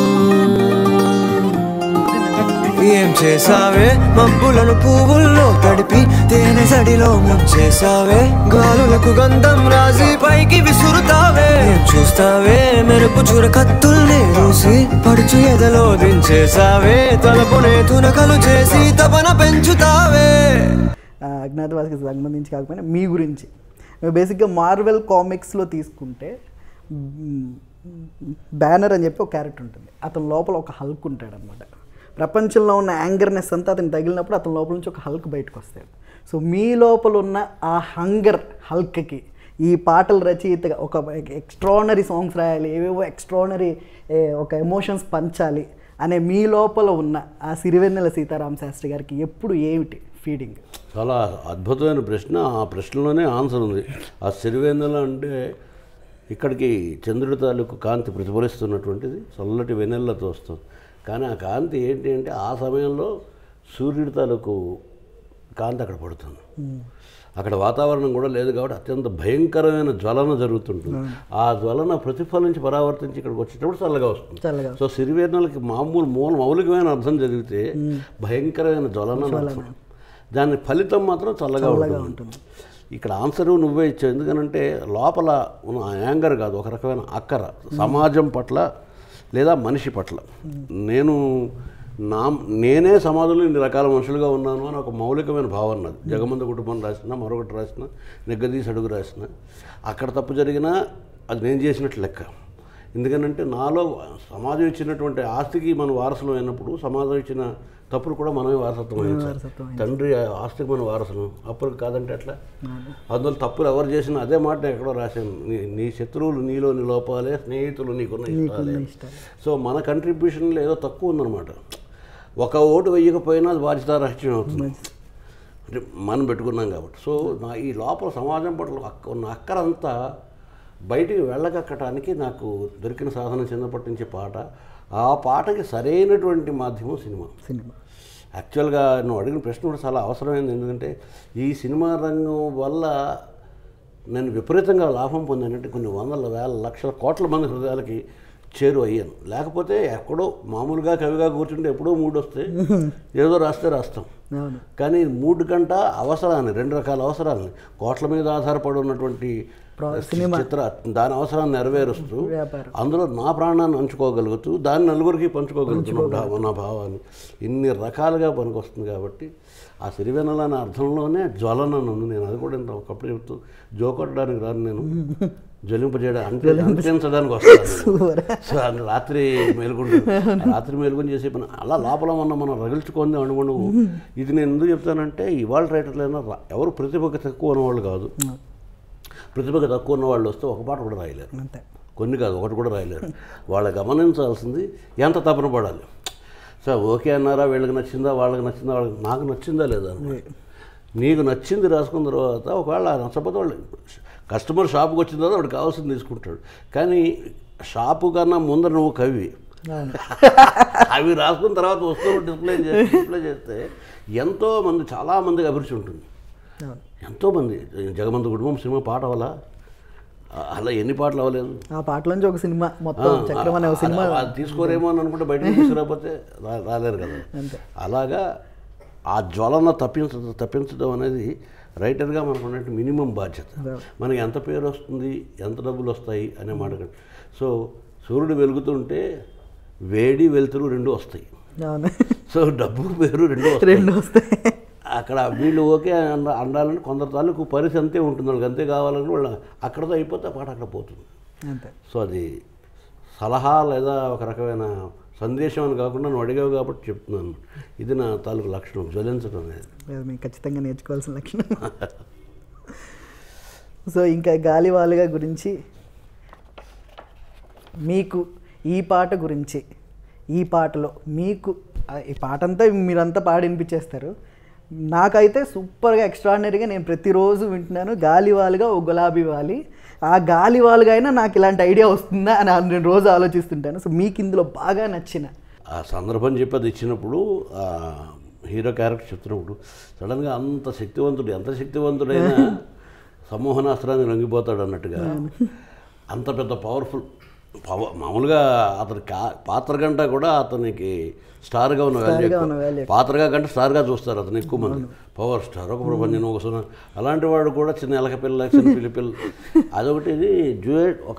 ఏం చేసావే మబ్బులను పువ్వుల్లో తడిపి తేనె సడిలో ముంచేసావే గాలులకు గంధం రాసి పైకి విసురుతావే ఏం చూస్తావే మెరుపు చురకత్తుల్ని చూసి పడుచు ఎదలో దించేసావే తలపునే తునకలు చేసి తపన పెంచుతావే ఆ, అజ్ఞాతవాసికి సంబంధించి కాకపోయినా మీ గురించి బేసిక్గా మార్వెల్ కామిక్స్లో తీసుకుంటే బ్యానర్ అని చెప్పి ఒక క్యారెక్టర్ ఉంటుంది అతని లోపల ఒక హల్క్ ఉంటాడు అనమాట ప్రపంచంలో ఉన్న యాంగర్నెస్ అంతా అతను తగిలినప్పుడు అతని లోపల నుంచి ఒక హల్క్ బయటకు వస్తాడు సో మీ లోపల ఉన్న ఆ హంగర్ హల్క్కి ఈ పాటలు రచయితగా ఒక ఎక్స్ట్రానరీ సాంగ్స్ రాయాలి ఏవేవో ఎక్స్ట్రానరీ ఒక ఎమోషన్స్ పంచాలి అనే మీ లోపల ఉన్న ఆ సిరివెన్నెల సీతారామ శాస్త్రి గారికి ఎప్పుడు ఏమిటి ఫీడింగ్ చాలా అద్భుతమైన ప్రశ్న ఆ ప్రశ్నలోనే ఆన్సర్ ఉంది ఆ సిరివెన్నెల అంటే ఇక్కడికి చంద్రుడి తాలూకు కాంతి ప్రతిఫలిస్తున్నటువంటిది చల్లటి వెన్నెలతో వస్తుంది కానీ ఆ కాంతి ఏంటి అంటే ఆ సమయంలో సూర్యుడి తాలూకు కాంతి అక్కడ పడుతుంది అక్కడ వాతావరణం కూడా లేదు కాబట్టి అత్యంత భయంకరమైన జ్వలన జరుగుతుంటుంది ఆ జ్వలన ప్రతిఫలించి పరావర్తించి ఇక్కడికి వచ్చేటప్పుడు చల్లగా వస్తుంది చల్లగా సో సిరివేర్ణలకి మామూలు మూల మౌలికమైన అర్థం చదివితే భయంకరమైన జ్వలన అని అర్థం. దాని ఫలితం మాత్రం చల్లగా ఉంటుంది ఇక్కడ ఆన్సర్ నువ్వే ఇచ్చావు ఎందుకనంటే లోపల ఉన్న యాంగర్ కాదు ఒక రకమైన అక్కర సమాజం పట్ల లేదా మనిషి పట్ల నేను నా నేనే సమాజంలో ఇన్ని రకాల మనుషులుగా ఉన్నాను అని ఒక మౌలికమైన భావన నాది జగమంత కుటుంబం రాసిన మరొకటి రాసిన నిగ్గదీసి అడుగు రాసిన అక్కడ తప్పు జరిగినా అది నేను చేసినట్లు లెక్క ఎందుకనంటే నాలో సమాజం ఇచ్చినటువంటి ఆస్తికి మనం వారసులు అయినప్పుడు సమాజం ఇచ్చిన తప్పులు కూడా మనమే వారసత్వం వహించాలి తండ్రి ఆస్తికి మన వారసులు అప్పుడు కాదంటే ఎట్లా అందులో తప్పులు ఎవరు చేసినా అదే మాట నేను ఎక్కడో రాశాను నీ నీ శత్రువులు నీలోని లోపాలే స్నేహితులు నీకున్న ఇష్టాలే సో మన కంట్రిబ్యూషన్లో ఏదో తక్కువ ఉందన్నమాట ఒక ఓటు వెయ్యకపోయినా అది బాధ్యత రహస్యం అవుతుంది అంటే మనం పెట్టుకున్నాం కాబట్టి సో నా ఈ లోపల సమాజం పట్ల అక్క ఉన్న అక్కరంతా బయటికి వెళ్ళగక్కటానికి నాకు దొరికిన సాధన చిన్నప్పటి నుంచి పాట ఆ పాటకి సరైనటువంటి మాధ్యమం సినిమా సినిమా యాక్చువల్గా నువ్వు అడిగిన ప్రశ్న కూడా చాలా అవసరమైంది ఎందుకంటే ఈ సినిమా రంగం వల్ల నేను విపరీతంగా లాభం పొందానంటే కొన్ని వందల వేల లక్షల కోట్ల మంది హృదయాలకి చేరు అయ్యాను లేకపోతే ఎక్కడో మామూలుగా కవిగా కూర్చుంటే ఎప్పుడో మూడు వస్తే ఏదో రాస్తే రాస్తాం అవును కానీ మూడు గంట అవసరాన్ని రెండు రకాల అవసరాలని కోట్ల మీద ఆధారపడి ఉన్నటువంటి చిత్ర దాని అవసరాన్ని నెరవేరుస్తూ వ్యాపారం. అందులో నా ప్రాణాన్ని పంచుకోగలుగుతూ దాన్ని నలుగురికి పంచుకోగలుగుతున్న భా- నా భావాన్ని ఇన్ని రకాలుగా పనికొస్తుంది కాబట్టి ఆ సిరివెన్నెల అనే అర్థంలోనే జ్వలన ఉంది నేను అది కూడా ఇంత ఒకప్పుడు చెప్తూ జోకొట్టడానికి రాను నేను జ్వలింపజేయడం అంటే అంటించడానికి వస్తాను సూపర్ సో అది రాత్రి మేలుకుంటు రాత్రి మేలుకొని చేసే పని అలా లోపల ఉన్న మనం రగిల్చుకుంది అనుకోండి ఇది నేను ఎందుకు చెప్తానంటే ఇవాళ రైటర్లైనా రా- ఎవరు ప్రతిభకి తక్కువ ఉన్నవాళ్ళు కాదు ప్రతిభకి తక్కువ ఉన్న వాళ్ళు వస్తే ఒక పాట కూడా రాయలేరు అంతే కొన్ని కాదు ఒకటి కూడా రాయలేరు వాళ్ళు గమనించాల్సింది ఎంత తపన పడాలి సో ఓకే అన్నారా వీళ్ళకి నచ్చిందా వాళ్ళకి నచ్చిందా వాళ్ళకి నాకు నచ్చిందా లేదా అన్నమాట. నీకు నచ్చింది రాసుకున్న తర్వాత ఒకవేళ నచ్చకపోతే వాళ్ళు కస్టమర్ షాప్కి వచ్చిన తర్వాత వాడికి కావాల్సింది తీసుకుంటాడు కానీ షాపు కన్నా ముందర నువ్వు కవి అవును అవి రాసుకున్న తర్వాత వస్తువులు డిస్ప్లే చేసి డిస్ప్లే చేస్తే ఎంతో మంది చాలా మందికి అభిరుచి ఉంటుంది అవును ఎంతోమంది జగమంత కుటుంబం సినిమా పాట వల్ల అలా ఎన్ని పాటలు అవ్వలేదు ఆ పాటలోంచి ఒక సినిమా మొత్తం చక్రం అనే ఒక సినిమా అది తీసుకోరేమో అని అనుకుంటే బయటకు తీసుకురాకపోతే రా- రాలేరు కదా అంతే. అలాగా ఆ జ్వలన తప్పించ తప్పించడం అనేది రైటర్గా మనకు ఉన్నట్టు మినిమం బాధ్యత మనకి ఎంత పేరు వస్తుంది ఎంత డబ్బులు వస్తాయి అనే మాట కంటే సో సూర్యుడు వెలుగుతుంటే వేడి వెలుతురు రెండు వస్తాయి అవును సో డబ్బు పేరు రెండు వస్తాయి రెండు వస్తాయి అక్కడ వీళ్ళు ఓకే అన అండాలని కొందరు తాలూకు పరిస్థితి అంతే ఉంటుంది వాళ్ళకి అంతే కావాలని వాళ్ళు అక్కడతో అయిపోతే ఆ పాట అక్కడ పోతుంది అంతే సో అది సలహా లేదా ఒక రకమైన సందేశం అని కాకుండా నువ్వు అడిగావు కాబట్టి చెప్తున్నాను ఇది నా తాలూకు లక్షణం జ్వలించడం అనేది అది మేము ఖచ్చితంగా నేర్చుకోవాల్సిన లక్షణం సో ఇంకా గాలివాలుగా గురించి మీకు ఈ పాట గురించి ఈ పాటలో మీకు ఆ, ఈ పాట అంతా మీరంతా పాడి వినిపించేస్తారు నాకైతే సూపర్గా ఎక్స్ట్రాడినరీగా నేను ప్రతిరోజు వింటున్నాను గాలివాలుగా ఓ గులాబీ వాలి ఆ గాలివాలుగా అయినా నాకు ఇలాంటి ఐడియా వస్తుందా అని నేను రోజు ఆలోచిస్తుంటాను సో మీకు ఇందులో బాగా నచ్చిన ఆ సందర్భం చెప్పి అది ఇచ్చినప్పుడు ఆ హీరో క్యారెక్టర్ చెప్తున్నప్పుడు సడన్గా అంత శక్తివంతుడు ఎంత శక్తివంతుడైనా సమ్మోహనాస్త్రాన్ని లొంగిపోతాడు అన్నట్టుగా అంత పెద్ద పవర్ఫుల్ పవర్ మామూలుగా అతని కా పాత్ర కంటే కూడా అతనికి స్టార్గా ఉన్న వాల్యూ స్టార్గా ఉన్న ఎక్కువ. వాల్యూ పాత్రగా కంటే స్టార్గా చూస్తారు అతను ఎక్కువ మంది పవర్ స్టార్ ఒక ప్రపంచం ఒక సున్నా అలాంటి వాడు కూడా చిన్న ఎలక పిల్ల చిన్న పిల్లి పిల్ల అదొకటి ఇది డ్యూయట్ ఒక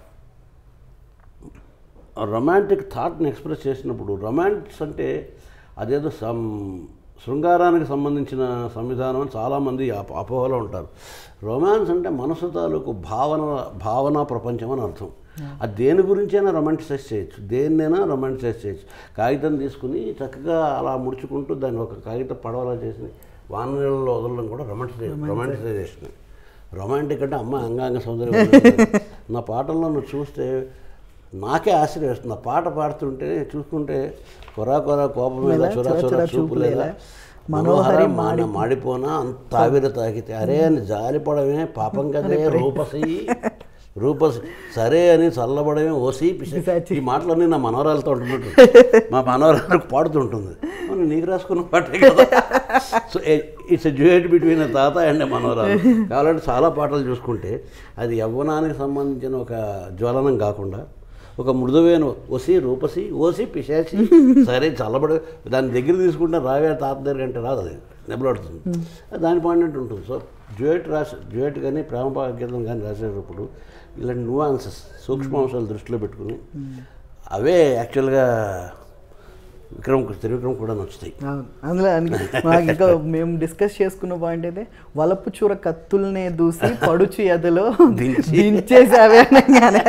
రొమాంటిక్ థాట్ని ఎక్స్ప్రెస్ చేసినప్పుడు రొమాంటిక్స్ అంటే అదేదో సం శృంగారానికి సంబంధించిన సంవిధానం అని చాలామంది అప- అపోహలో ఉంటారు రొమాన్స్ అంటే మనసు తాలూకు భావన భావన ప్రపంచం అని అర్థం అది దేని గురించైనా రొమాంటిసైజ్ చేయొచ్చు దేన్నైనా రొమాంటిసైజ్ చేయొచ్చు కాగితం తీసుకుని చక్కగా అలా ముడుచుకుంటూ దాన్ని ఒక కాగితం పడవలా చేసి వాన నీళ్ళలో వదలడం కూడా రొమాంటిసైజ్ రొమాంటిసైజేషన్ రొమాంటిక్ అంటే అమ్మ అంగాంగ సౌందర్యం నా పాటల్లో నువ్వు చూస్తే నాకే ఆశ్చర్యం వేస్తుంది ఆ పాట పాడుతుంటే చూసుకుంటే కొరా కొరా కోపం మీద ఇలా చురా చురా చురా చూపు చూపు లేదా లేదా, మనోహర మనోహరి మాన మాడిపోనా అంత ఆవిరి తాకితే అరే అని జాలిపడమే పాపం కదే రూపసి రూపసి సరే అని చల్లబడమే ఓసి పిశాచి. పిశాచి. ఈ మాటలన్నీ నా మనోరాలతో ఉంటున్నట్టు మా మనోరాలకు పాడుతుంటుంది అవును, నీకు రాసుకున్న పాటే కదా సో ఇట్స్ డ్యూయేట్ బిట్వీన్ తాత అండ్ మనోరాలు కావాలంటే చాలా పాటలు చూసుకుంటే అది యవ్వనానికి సంబంధించిన ఒక జ్వలనం కాకుండా ఒక మృదువైన ఒసి రూపసి ఓసి పిశాచి సరే చల్లబడి దాని దగ్గర తీసుకుంటే రావే తాత దగ్గర అంటే రాదు అది దెబ్బలాడుతుంది దాని పాడినట్టు ఉంటుంది సో డ్యూయట్ రాసి డ్యూయట్ కానీ ప్రేమ గీతం కానీ రాసేటప్పుడు ఇలాంటి నువాన్సెస్ సూక్ష్మాంశాలు దృష్టిలో పెట్టుకుని అవే యాక్చువల్గా విక్రమ్ త్రివిక్రమ్ కూడా నచ్చుతాయి అవును అందులో అందుకే మాకు ఇంకా మేము డిస్కస్ చేసుకున్న పాయింట్ అయితే వలపు చూర కత్తుల్నే దూసి పడుచు ఎదలో దించి. దించేసావే అనగానే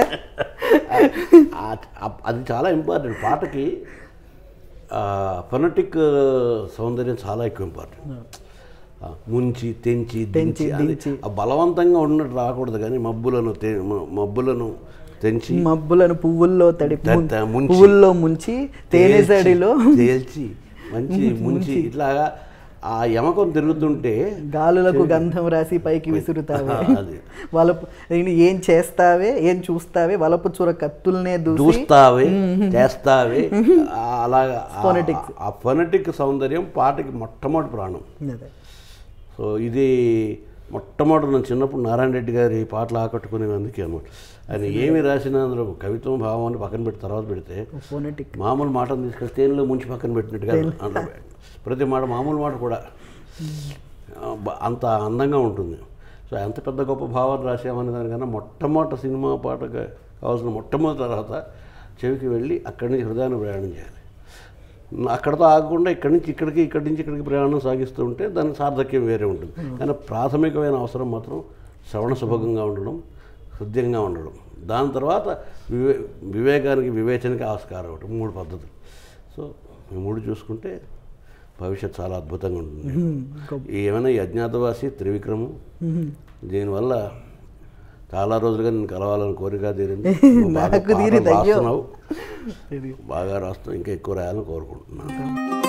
ఆ- ఆ- అది చాలా ఇంపార్టెంట్ పాటకి ఫొనటిక్ సౌందర్యం చాలా ఎక్కువ ఇంపార్టెంట్ ఆ, ముంచి తెంచి దించి అది దించి. ఆ బలవంతంగా ఉన్నట్టు రాకూడదు కానీ మబ్బులను తె- మ- మబ్బులను తెంచి మబ్బులను పువ్వుల్లో తడిపి త- త- ముంచి. పువ్వుల్లో ముంచి తేనె తేల్చి- సడిలో తేల్చి మంచి ముంచి ఇట్లాగా ఆ యమకం తిరుగుతుంటే గాలులకు గంధం రాసి పైకి విసురుతావే అది. వలపు నేను ఏం చేస్తావే ఏం చూస్తావే వలపు చూర కత్తుల్నే దూసి చూస్తావే చేస్తావే ఆ అలాగా ఆ- Phonetics. ఆ ఫొనటిక్ సౌందర్యం పాటకి మొట్టమొదటి ప్రాణం అదే. సో ఇది మొట్టమొదటి నేను చిన్నప్పుడు నారాయణ రెడ్డి గారి పాటలు ఆకట్టుకునేవి అందుకే అనమాట ఆయన ఏమి రాసినా అందులో కవిత్వం భావం అని పక్కన పెట్టి తర్వాత పెడితే ఫోనెటిక్ మామూలు మాటను తీసుకెళ్ళి తేనెలో ముంచి పక్కన పెట్టినట్టుగా అందులో ప్రతి మాట మామూలు మాట కూడా ఆ, బ- అంత అందంగా ఉంటుంది సో ఎంత పెద్ద గొప్ప భావాలు రాసామనే దానికన్నా మొట్టమొదటి సినిమా పాటగా కావాల్సిన మొట్టమొదటి తర్వాత చెవికి వెళ్ళి అక్కడి నుంచి హృదయాన్ని ప్రయాణం చేయాలి అక్కడతో ఆగకుండా ఇక్కడి నుంచి ఇక్కడికి ఇక్కడి నుంచి ఇక్కడికి ప్రయాణం సాగిస్తూ ఉంటే దాని సార్థక్యం వేరే ఉంటుంది కానీ ప్రాథమికమైన అవసరం మాత్రం శ్రవణ సుభగంగా ఉండడం హృదయంగా ఉండడం దాని తర్వాత వివే వివేకానికి వివేచనకి ఆస్కారం ఒకటి మూడు పద్ధతులు సో ఈ మూడు చూసుకుంటే భవిష్యత్ చాలా అద్భుతంగా ఉంటుంది ఈ ఏమైనా ఈ అజ్ఞాతవాసి త్రివిక్రము దీనివల్ల చాలా రోజులుగా నేను కలవాలని కోరిక తీరింది నువ్వు బాగా నాకు తీరింది, పాటలు అయ్యో. రాస్తున్నావు బాగా రాస్తావు ఇంకా ఎక్కువ రాయాలని కోరుకుంటున్నాను